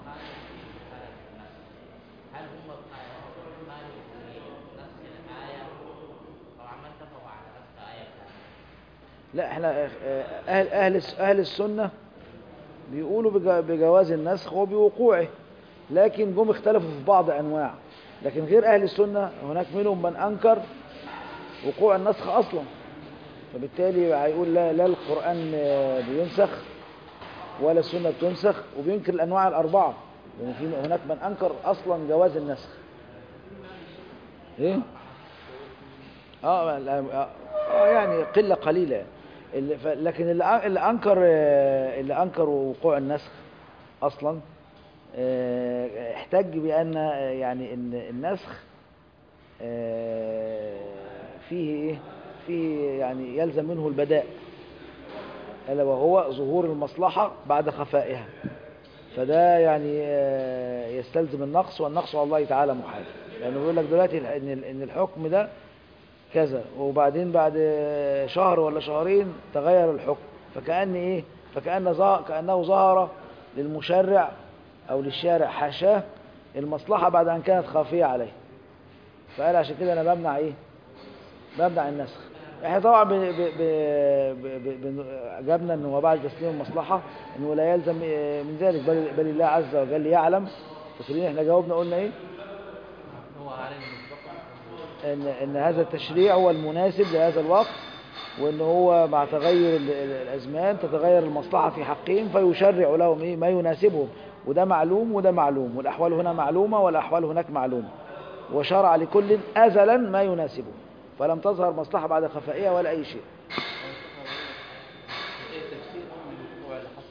هل هم قالوا في نسخ الآية أو عمل اتفقوا على نسخ آية كاملة؟ لا احنا اه، اهل اهل اهل السنه بيقولوا بجا- بجواز النسخ وبوقوعه لكن جم اختلفوا في بعض انواع لكن غير اهل السنه هناك منهم من انكر وقوع النسخ اصلا فبالتالي هيقول لا لا القران اه، بينسخ ولا السنه بتنسخ وبينكر الانواع الاربعه يعني في هناك من انكر اصلا جواز النسخ ايه اه لا- اه آه، يعني قله قليله اللي ف... لكن اللي أ- اللي انكر آه، اللي انكر وقوع النسخ اصلا آه، احتج بان آه، يعني ان النسخ آه، فيه ايه فيه يعني يلزم منه البداء الا وهو ظهور المصلحه بعد خفائها فده يعني آه، يستلزم النقص والنقص على الله تعالى محال لانه بيقول لك دلوقتي ان ال- ان الحكم ده كذا وبعدين بعد شهر ولا شهرين تغير الحكم فكأن ايه فكأن ظهر كأنه ظهر للمشرع او للشارع حاشاه المصلحة بعد ان كانت خافية عليه فقال عشان كده انا بمنع ايه بمنع النسخ احنا طبعا ب... ب... ب... ب... ب... ب... اجبنا انه هو بعد تسليم المصلحة انه لا يلزم من ذلك بل, بل الله عز وجل يعلم فاكرين احنا جاوبنا قلنا ايه هو عليه مسبقا ان ان هذا التشريع هو المناسب لهذا الوقت وان هو مع تغير ال- ال- الازمان تتغير المصلحه في حقهم فيشرع لهم ايه ما يناسبهم وده معلوم وده معلوم والاحوال هنا معلومه والاحوال هناك معلومه وشرع لكل ازلا ما يناسبه فلم تظهر مصلحه بعد خفائها ولا اي شيء ايه تفسير الوقوع اللي حصل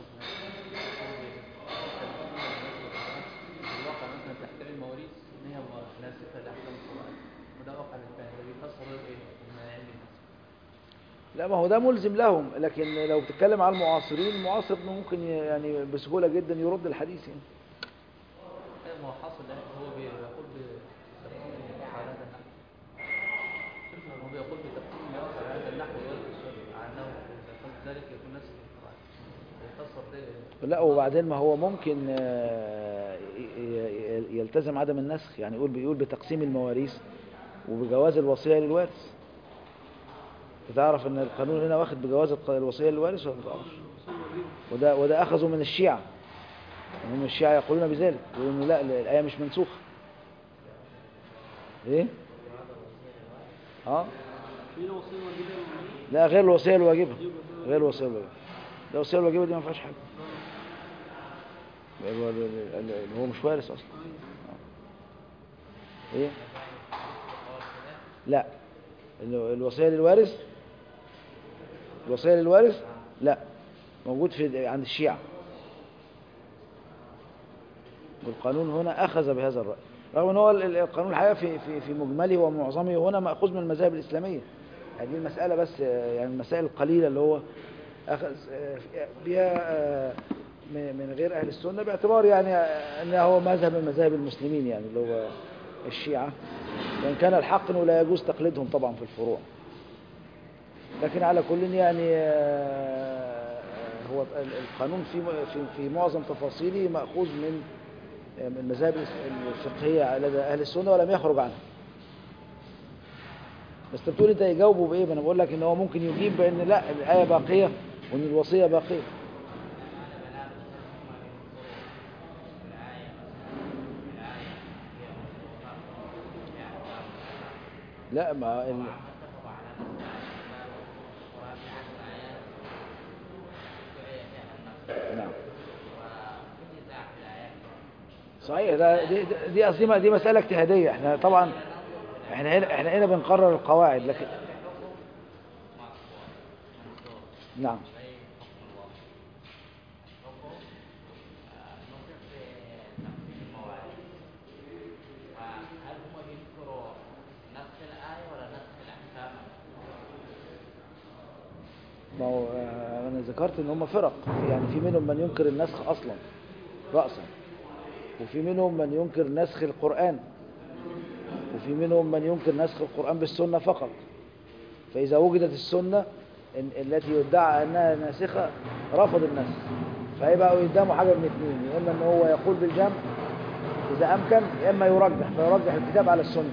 في الواقع مثلا تحتوي المواريث ان هي ناسخه لاحكام القران وده واقع بالفعل ده بيفسر ايه من علم النسخ لا ما هو ده ملزم لهم لكن لو بتتكلم على المعاصرين المعاصر ممكن ي- يعني بسهوله جدا يرد الحديث يعني ايه ما هو حاصل ده هو بيقول بتقسيم الميراث على هذا النحو هو بيقول بتقسيم الميراث على هذا النحو ويرد السؤال على انه اذا قلت ذلك يكون نسخ القران بيفسر ده لا وبعدين ما هو ممكن آه، ي- ي- يلتزم عدم النسخ يعني يقول بيقول بتقسيم المواريث وبجواز الوصية للوارث تعرف ان القانون هنا واخد بجواز الق- الوصية للوارث ولا ما تعرفش وده وده اخذوا من الشيعة هم الشيعة يقولون بذلك يقولون لا الآية مش منسوخة ايه اه في وصية واجبة ولا لا غير الوصية الواجبة غير الوصية الواجبة ده الوصية الواجبة دي ما فيهاش حاجة هو ال- ال- ال- هو مش وارث اصلا ايه لا ال- الوصية للوارث الوصية للوارث لا موجود في عند الشيعة والقانون هنا أخذ بهذا الرأي رغم أن هو ال- ال- القانون الحقيقة في, في, في مجمله ومعظمه هنا مأخوذ من المذاهب الإسلامية هذه المسألة بس آه، يعني المسائل القليلة اللي هو أخذ آه، بها آه، من من غير أهل السنة باعتبار يعني آه، أنه هو مذهب من مذاهب المسلمين يعني اللي هو الشيعة وإن كان الحق أنه لا يجوز تقليدهم طبعا في الفروع لكن على كل يعني آه، هو ال- القانون في في في معظم تفاصيله مأخوذ من من المذاهب الفقهية لدى أهل السنة ولم يخرج عنها بس انت بتقول انت يجاوبوا بايه ما انا بقول لك ان هو ممكن يجيب بان لا الايه باقيه وان الوصيه باقيه لا ما ال... نعم صحيح ده دي دي- دي قصدي دي مساله اجتهاديه احنا طبعا احنا هنا احنا هنا بنقرر القواعد لكن نعم هل هم بيذكروا نسخ الآية ولا نسخ الأحكام؟ ما هو آه، انا ذكرت ان هم فرق يعني في منهم من ينكر النسخ اصلا راسا وفي منهم من ينكر نسخ القران وفي منهم من ينكر نسخ القران بالسنه فقط فاذا وجدت السنه ال- التي يدعى انها ناسخه رفض النسخ فيبقى قدامه حاجه من اثنين يا اما ان هو يقول بالجمع اذا امكن يا اما يرجح فيرجح الكتاب على السنه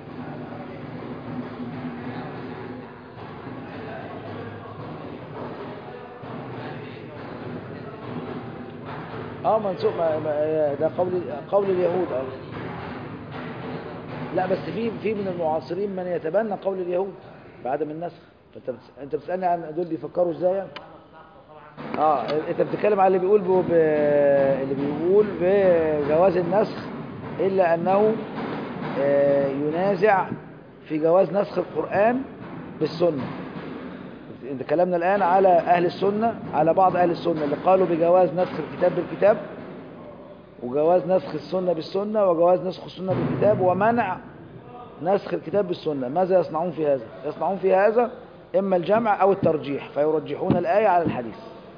اه منسوخ ما ما ده قول قول اليهود اه لا بس في في من المعاصرين من يتبنى قول اليهود بعدم النسخ فانت بتس... انت بتسالني عن دول بيفكروا ازاي يعني؟ اه انت بتتكلم على اللي بيقول ب... ب... اللي بيقول بجواز النسخ الا انه آه، ينازع في جواز نسخ القران بالسنه انت كلامنا الآن على أهل السنة على بعض أهل السنة اللي قالوا بجواز نسخ الكتاب بالكتاب وجواز نسخ السنة بالسنة وجواز نسخ السنة بالكتاب ومنع نسخ الكتاب بالسنة ماذا يصنعون في هذا يصنعون في هذا إما الجمع أو الترجيح فيرجحون الآية على الحديث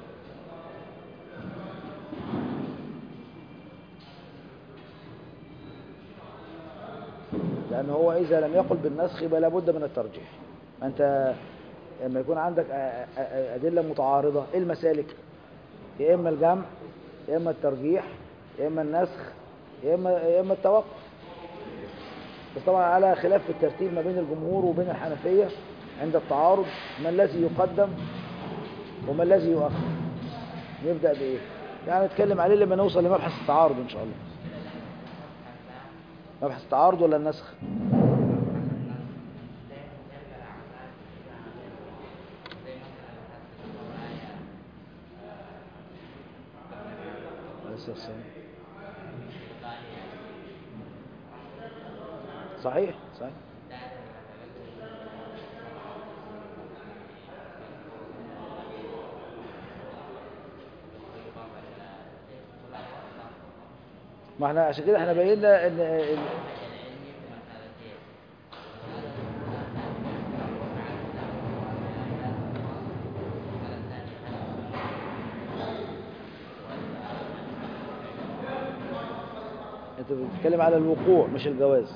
لأن هو إذا لم يقل بالنسخ يبقى لابد من الترجيح أنت لما يكون عندك أ- أ- أ- أدلة متعارضة إيه المسالك يا إما الجمع يا إما الترجيح يا إما النسخ يا إما يا إما التوقف بس طبعا على خلاف في الترتيب ما بين الجمهور وبين الحنفية عند التعارض ما الذي يقدم وما الذي يؤخر نبدأ بإيه يعني نتكلم عليه لما نوصل لمبحث التعارض إن شاء الله مبحث التعارض ولا النسخ عليه السلام. صحيح صحيح ما احنا عشان كده احنا بينا ان ان- انت بتتكلم على الوقوع مش الجواز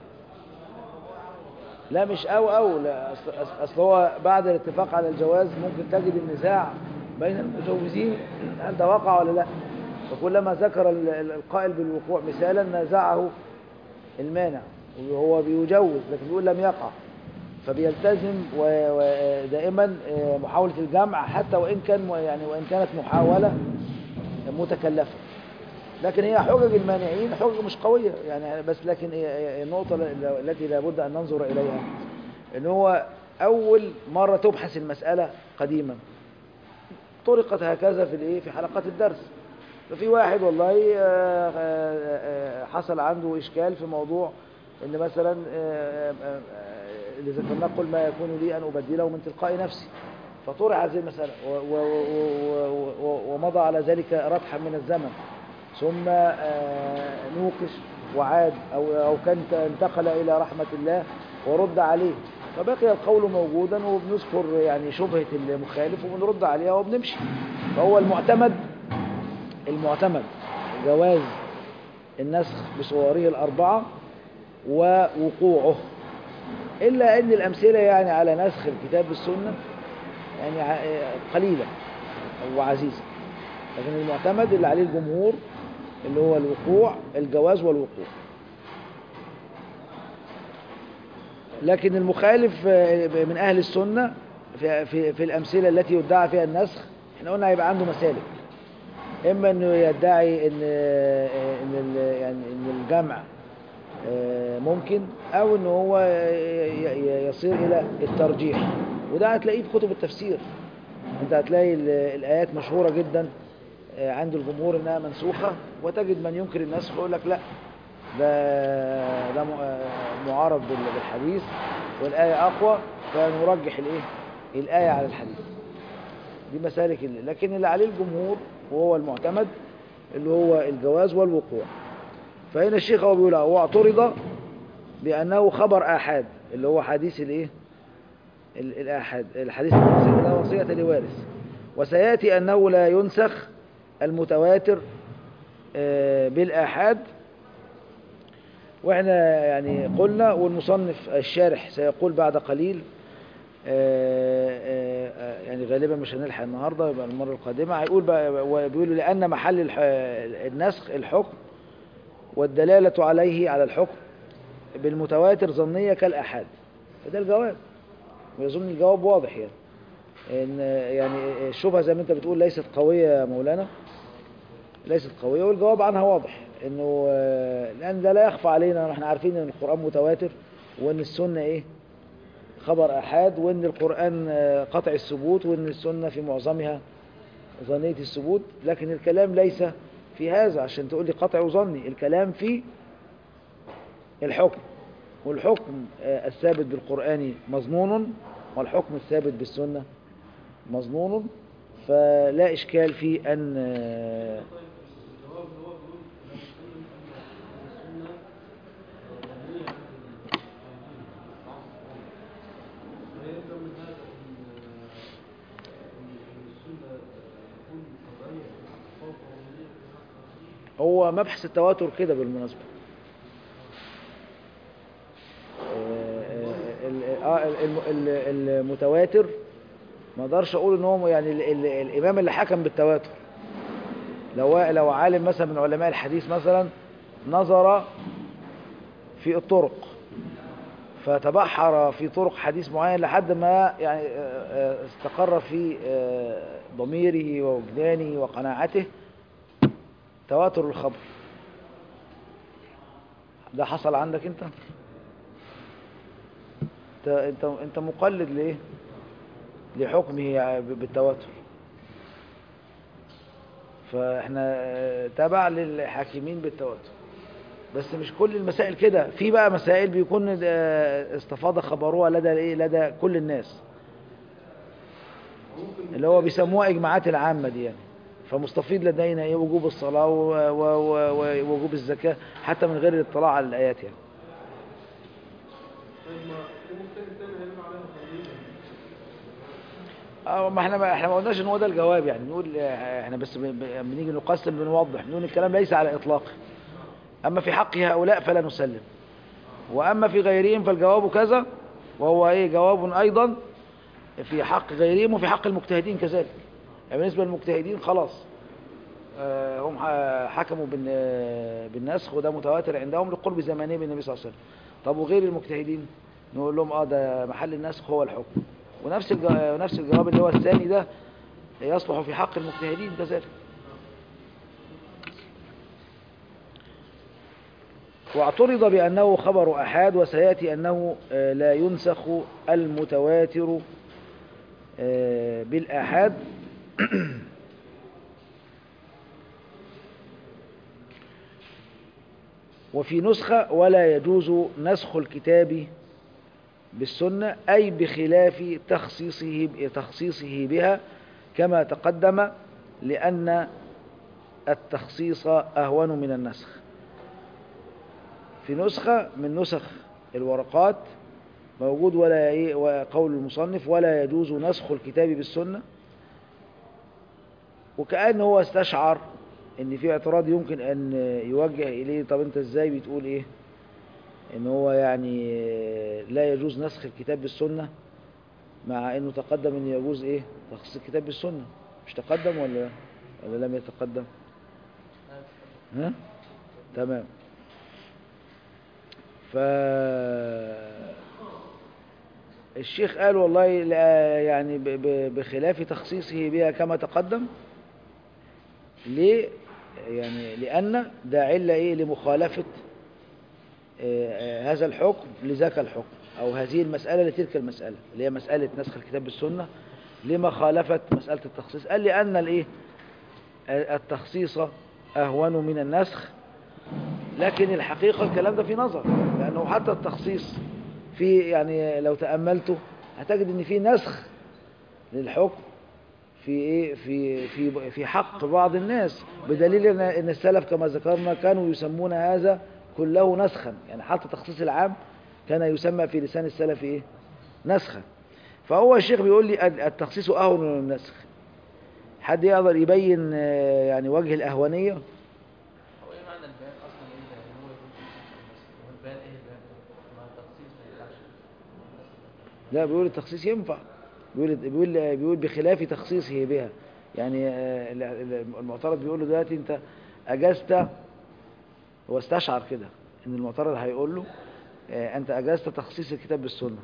لا مش او او لا اصل, أصل- اصل هو بعد الاتفاق على الجواز ممكن تجد النزاع بين المجوزين هل ده وقع ولا لا فكلما ذكر ال- ال- القائل بالوقوع مثالا نازعه المانع وهو بيجوز لكن بيقول لم يقع فبيلتزم و- ودائما آه، محاولة الجمع حتى وإن كان يعني وإن كانت محاولة متكلفة لكن هي حجج المانعين حجج مش قوية يعني بس لكن هي- هي النقطة ال- التي لابد أن ننظر إليها إن هو أول مرة تبحث المسألة قديما طرقت هكذا في الإيه في حلقات الدرس ففي واحد والله آه، آه، آه، حصل عنده إشكال في موضوع إن مثلا آه، آه، آه، اللي ذكرناه قل ما يكون لي أن أبدله من تلقاء نفسي فطرح هذه المسألة و- و- و- و- ومضى على ذلك رتحا من الزمن ثم آه، نوقش وعاد أو أو كان انتقل إلى رحمة الله ورد عليه فبقي القول موجودا وبنذكر يعني شبهة المخالف وبنرد عليها وبنمشي فهو المعتمد المعتمد جواز النسخ بصوره الأربعة ووقوعه إلا أن الأمثلة يعني على نسخ الكتاب بالسنة يعني ع- قليلة وعزيزة لكن المعتمد اللي عليه الجمهور اللي هو الوقوع الجواز والوقوع لكن المخالف آه، من أهل السنة في, في, في الأمثلة التي يدعى فيها النسخ احنا قلنا هيبقى عنده مسالك إما أنه يدعي إن آه، إن ال- يعني إن الجمع آه، ممكن أو أنه هو ي- ي- يصير إلى الترجيح وده هتلاقيه في كتب التفسير أنت هتلاقي ال- الآيات مشهورة جدا آه، عند الجمهور إنها منسوخة وتجد من ينكر النسخ ويقول لك لا ده ده م- آه، معارض بال- بالحديث والآية أقوى فنرجح الإيه؟ الآية على الحديث دي مسالك اللي. لكن اللي عليه الجمهور وهو المعتمد اللي هو الجواز والوقوع فهنا الشيخ هو بيقول هو اعترض بأنه خبر آحاد اللي هو حديث الإيه؟ ال- الآحاد الحديث الوصية لا وصية لوارث وسيأتي أنه لا ينسخ المتواتر آه، بالآحاد واحنا يعني قلنا والمصنف الشارح سيقول بعد قليل آه، آه، آه، يعني غالبا مش هنلحق النهارده يبقى المره القادمه هيقول بقى وبيقول لان محل الح- النسخ الحكم والدلاله عليه على الحكم بالمتواتر ظنيه كالاحاد فده الجواب ويظن الجواب واضح يعني ان يعني الشبهه زي ما انت بتقول ليست قويه يا مولانا ليست قويه والجواب عنها واضح انه آه، لان ده لا يخفى علينا احنا عارفين ان القران متواتر وان السنه ايه خبر احاد وان القران آه، قطع الثبوت وان السنه في معظمها ظنيه الثبوت لكن الكلام ليس في هذا عشان تقول لي قطع وظني الكلام في الحكم والحكم آه، الثابت بالقران مظنون والحكم الثابت بالسنه مظنون فلا إشكال في أن آه، الجواب اللي هو بيقول لو اتكلم ان السنه مبنيه على فيلزم من هذا ان ان السنه تكون طبيعيه فوق ومبنيه هو مبحث التواتر كده بالمناسبة آه، ال- آه، الم- ال- المتواتر ما اقدرش اقول ان هو يعني ال- ال- الامام اللي حكم بالتواتر لو لو عالم مثلا من علماء الحديث مثلا نظر في الطرق فتبحر في طرق حديث معين لحد ما يعني آه، آه، استقر في آه، ضميره ووجدانه وقناعته تواتر الخبر ده حصل عندك انت انت انت, انت مقلد لايه لحكمه بالتواتر فاحنا آه، تبع للحاكمين بالتواتر بس مش كل المسائل كده في بقى مسائل بيكون آه، استفاض خبرها لدى ايه لدى كل الناس اللي هو بيسموها اجماعات العامه دي يعني فمستفيض لدينا ايه وجوب الصلاه و- و- و- ووجوب الزكاه حتى من غير الاطلاع على الايات يعني طيب ما في مختلف تاني هيبقى عليها قضيه اه ما احنا ما احنا ما قلناش ان هو ده الجواب يعني نقول آه، احنا بس ب- ب- بنيجي نقسم بنوضح نقول الكلام ليس على اطلاقه اما في حق هؤلاء فلا نسلم واما في غيرهم فالجواب كذا وهو ايه جواب ايضا في حق غيرهم وفي حق المجتهدين كذلك يعني بالنسبه للمجتهدين خلاص آه، هم ح- حكموا بالن- آه، بالنسخ وده متواتر عندهم لقرب زمانه بالنبي صلى الله عليه وسلم طب وغير المجتهدين نقول لهم اه ده محل النسخ هو الحكم ونفس الج- نفس الجواب اللي هو الثاني ده يصلح في حق المجتهدين كذلك واعترض بأنه خبر أحاد وسيأتي أنه آه، لا ينسخ المتواتر آه، بالآحاد وفي نسخة ولا يجوز نسخ الكتاب بالسنة أي بخلاف تخصيصه تخصيصه بها كما تقدم لأن التخصيص أهون من النسخ في نسخة من نسخ الورقات موجود ولا إيه وقول المصنف ولا يجوز نسخ الكتاب بالسنة وكأن هو استشعر ان في اعتراض يمكن ان يوجه اليه طب انت ازاي بتقول ايه ان هو يعني لا يجوز نسخ الكتاب بالسنة مع انه تقدم ان يجوز ايه تخصيص الكتاب بالسنة مش تقدم ولا ولا لم يتقدم ها تمام ف الشيخ قال والله لا يعني ب- ب- بخلاف تخصيصه بها كما تقدم ليه يعني لأن ده علة إيه لمخالفة آه، آه، هذا الحكم لذاك الحكم أو هذه المسألة لتلك المسألة اللي هي مسألة نسخ الكتاب بالسنة لما خالفت مسألة التخصيص قال لأن الإيه آه، التخصيص أهون من النسخ لكن الحقيقة الكلام ده في نظر لأنه حتى التخصيص في يعني لو تأملته هتجد إن في نسخ للحكم في ايه في في في حق بعض الناس بدليل ان ان السلف كما ذكرنا كانوا يسمون هذا كله نسخا يعني حتى تخصيص العام كان يسمى في لسان السلف ايه نسخا فهو الشيخ بيقول لي التخصيص اهون من النسخ حد يقدر يبين آه، يعني وجه الاهونيه هو ايه معنى البيان اصلا ايه يعني هو يقول هو البيان ايه البيان ما التخصيص ما ينفعش لا بيقول التخصيص ينفع بيقول بيقول بيقول بخلاف تخصيصه بها يعني آه، ال- ال- المعترض بيقول له دلوقتي انت اجزت هو استشعر كده ان المعترض هيقول له آه، انت اجزت تخصيص الكتاب بالسنه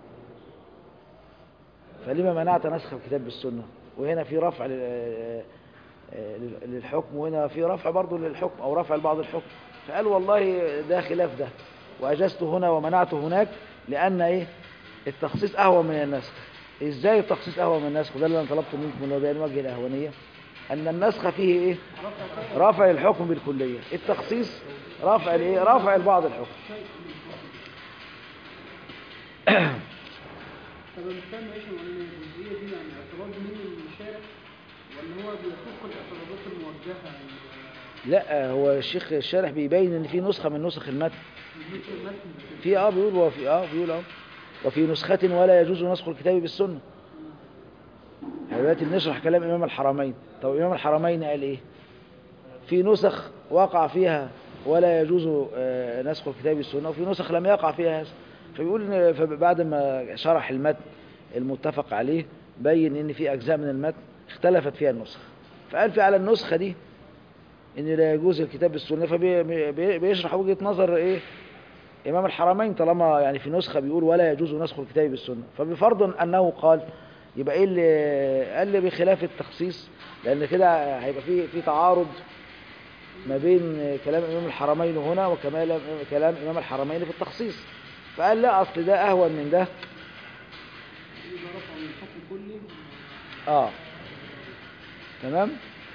فلما منعت نسخ الكتاب بالسنه وهنا في رفع لل- آه، آه، لل- للحكم وهنا في رفع برضه للحكم او رفع لبعض الحكم فقال والله ده خلاف ده واجزت هنا ومنعت هناك لان ايه التخصيص اهون من النسخ ازاي التخصيص اهون من النسخ وده اللي انا طلبته منكم اللي هو بيان وجه الاهونيه ان النسخ فيه ايه رفع الحكم بالكليه التخصيص رفع الايه رفع البعض الحكم طب انا مش فاهم ايش ان الجزئيه دي يعني اعتراض من المشارع ولا هو بيفك الاعتراضات الموجهه ل- لا هو الشيخ الشارح بيبين ان في نسخة من نسخ المتن لمثل المتن في اه بيقول وفي اه بيقول اه وفي نسخة ولا يجوز نسخ الكتاب بالسنة يعني دلوقتي بنشرح كلام إمام الحرمين طب إمام الحرمين قال إيه في نسخ وقع فيها ولا يجوز آه، نسخ الكتاب بالسنة وفي نسخ لم يقع فيها هذا فبيقول إن فبعد ما شرح المتن المتفق عليه بين إن في أجزاء من المتن اختلفت فيها النسخ فقال في على النسخة دي إن لا يجوز الكتاب بالسنة فبيشرح وجهة نظر إيه إمام الحرمين طالما يعني في نسخة بيقول ولا يجوز نسخ الكتاب بالسنة فبفرض أنه قال يبقى إيه اللي قال لي بخلاف التخصيص لأن كده هيبقى في في تعارض ما بين كلام إمام الحرمين هنا وكلام كلام إمام الحرمين في التخصيص فقال لا أصل ده أهون من ده اذا رفع من الحكم كلي آه تمام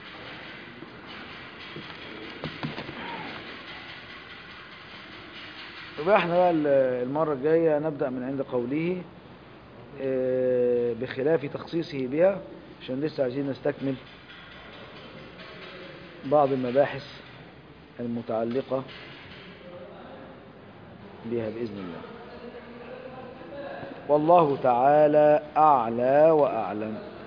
يبقى احنا بقى ال- المرة الجاية نبدأ من عند قوله آه، بخلاف تخصيصه بها عشان لسه عايزين نستكمل بعض المباحث المتعلقة بها بإذن الله والله تعالى أعلى وأعلم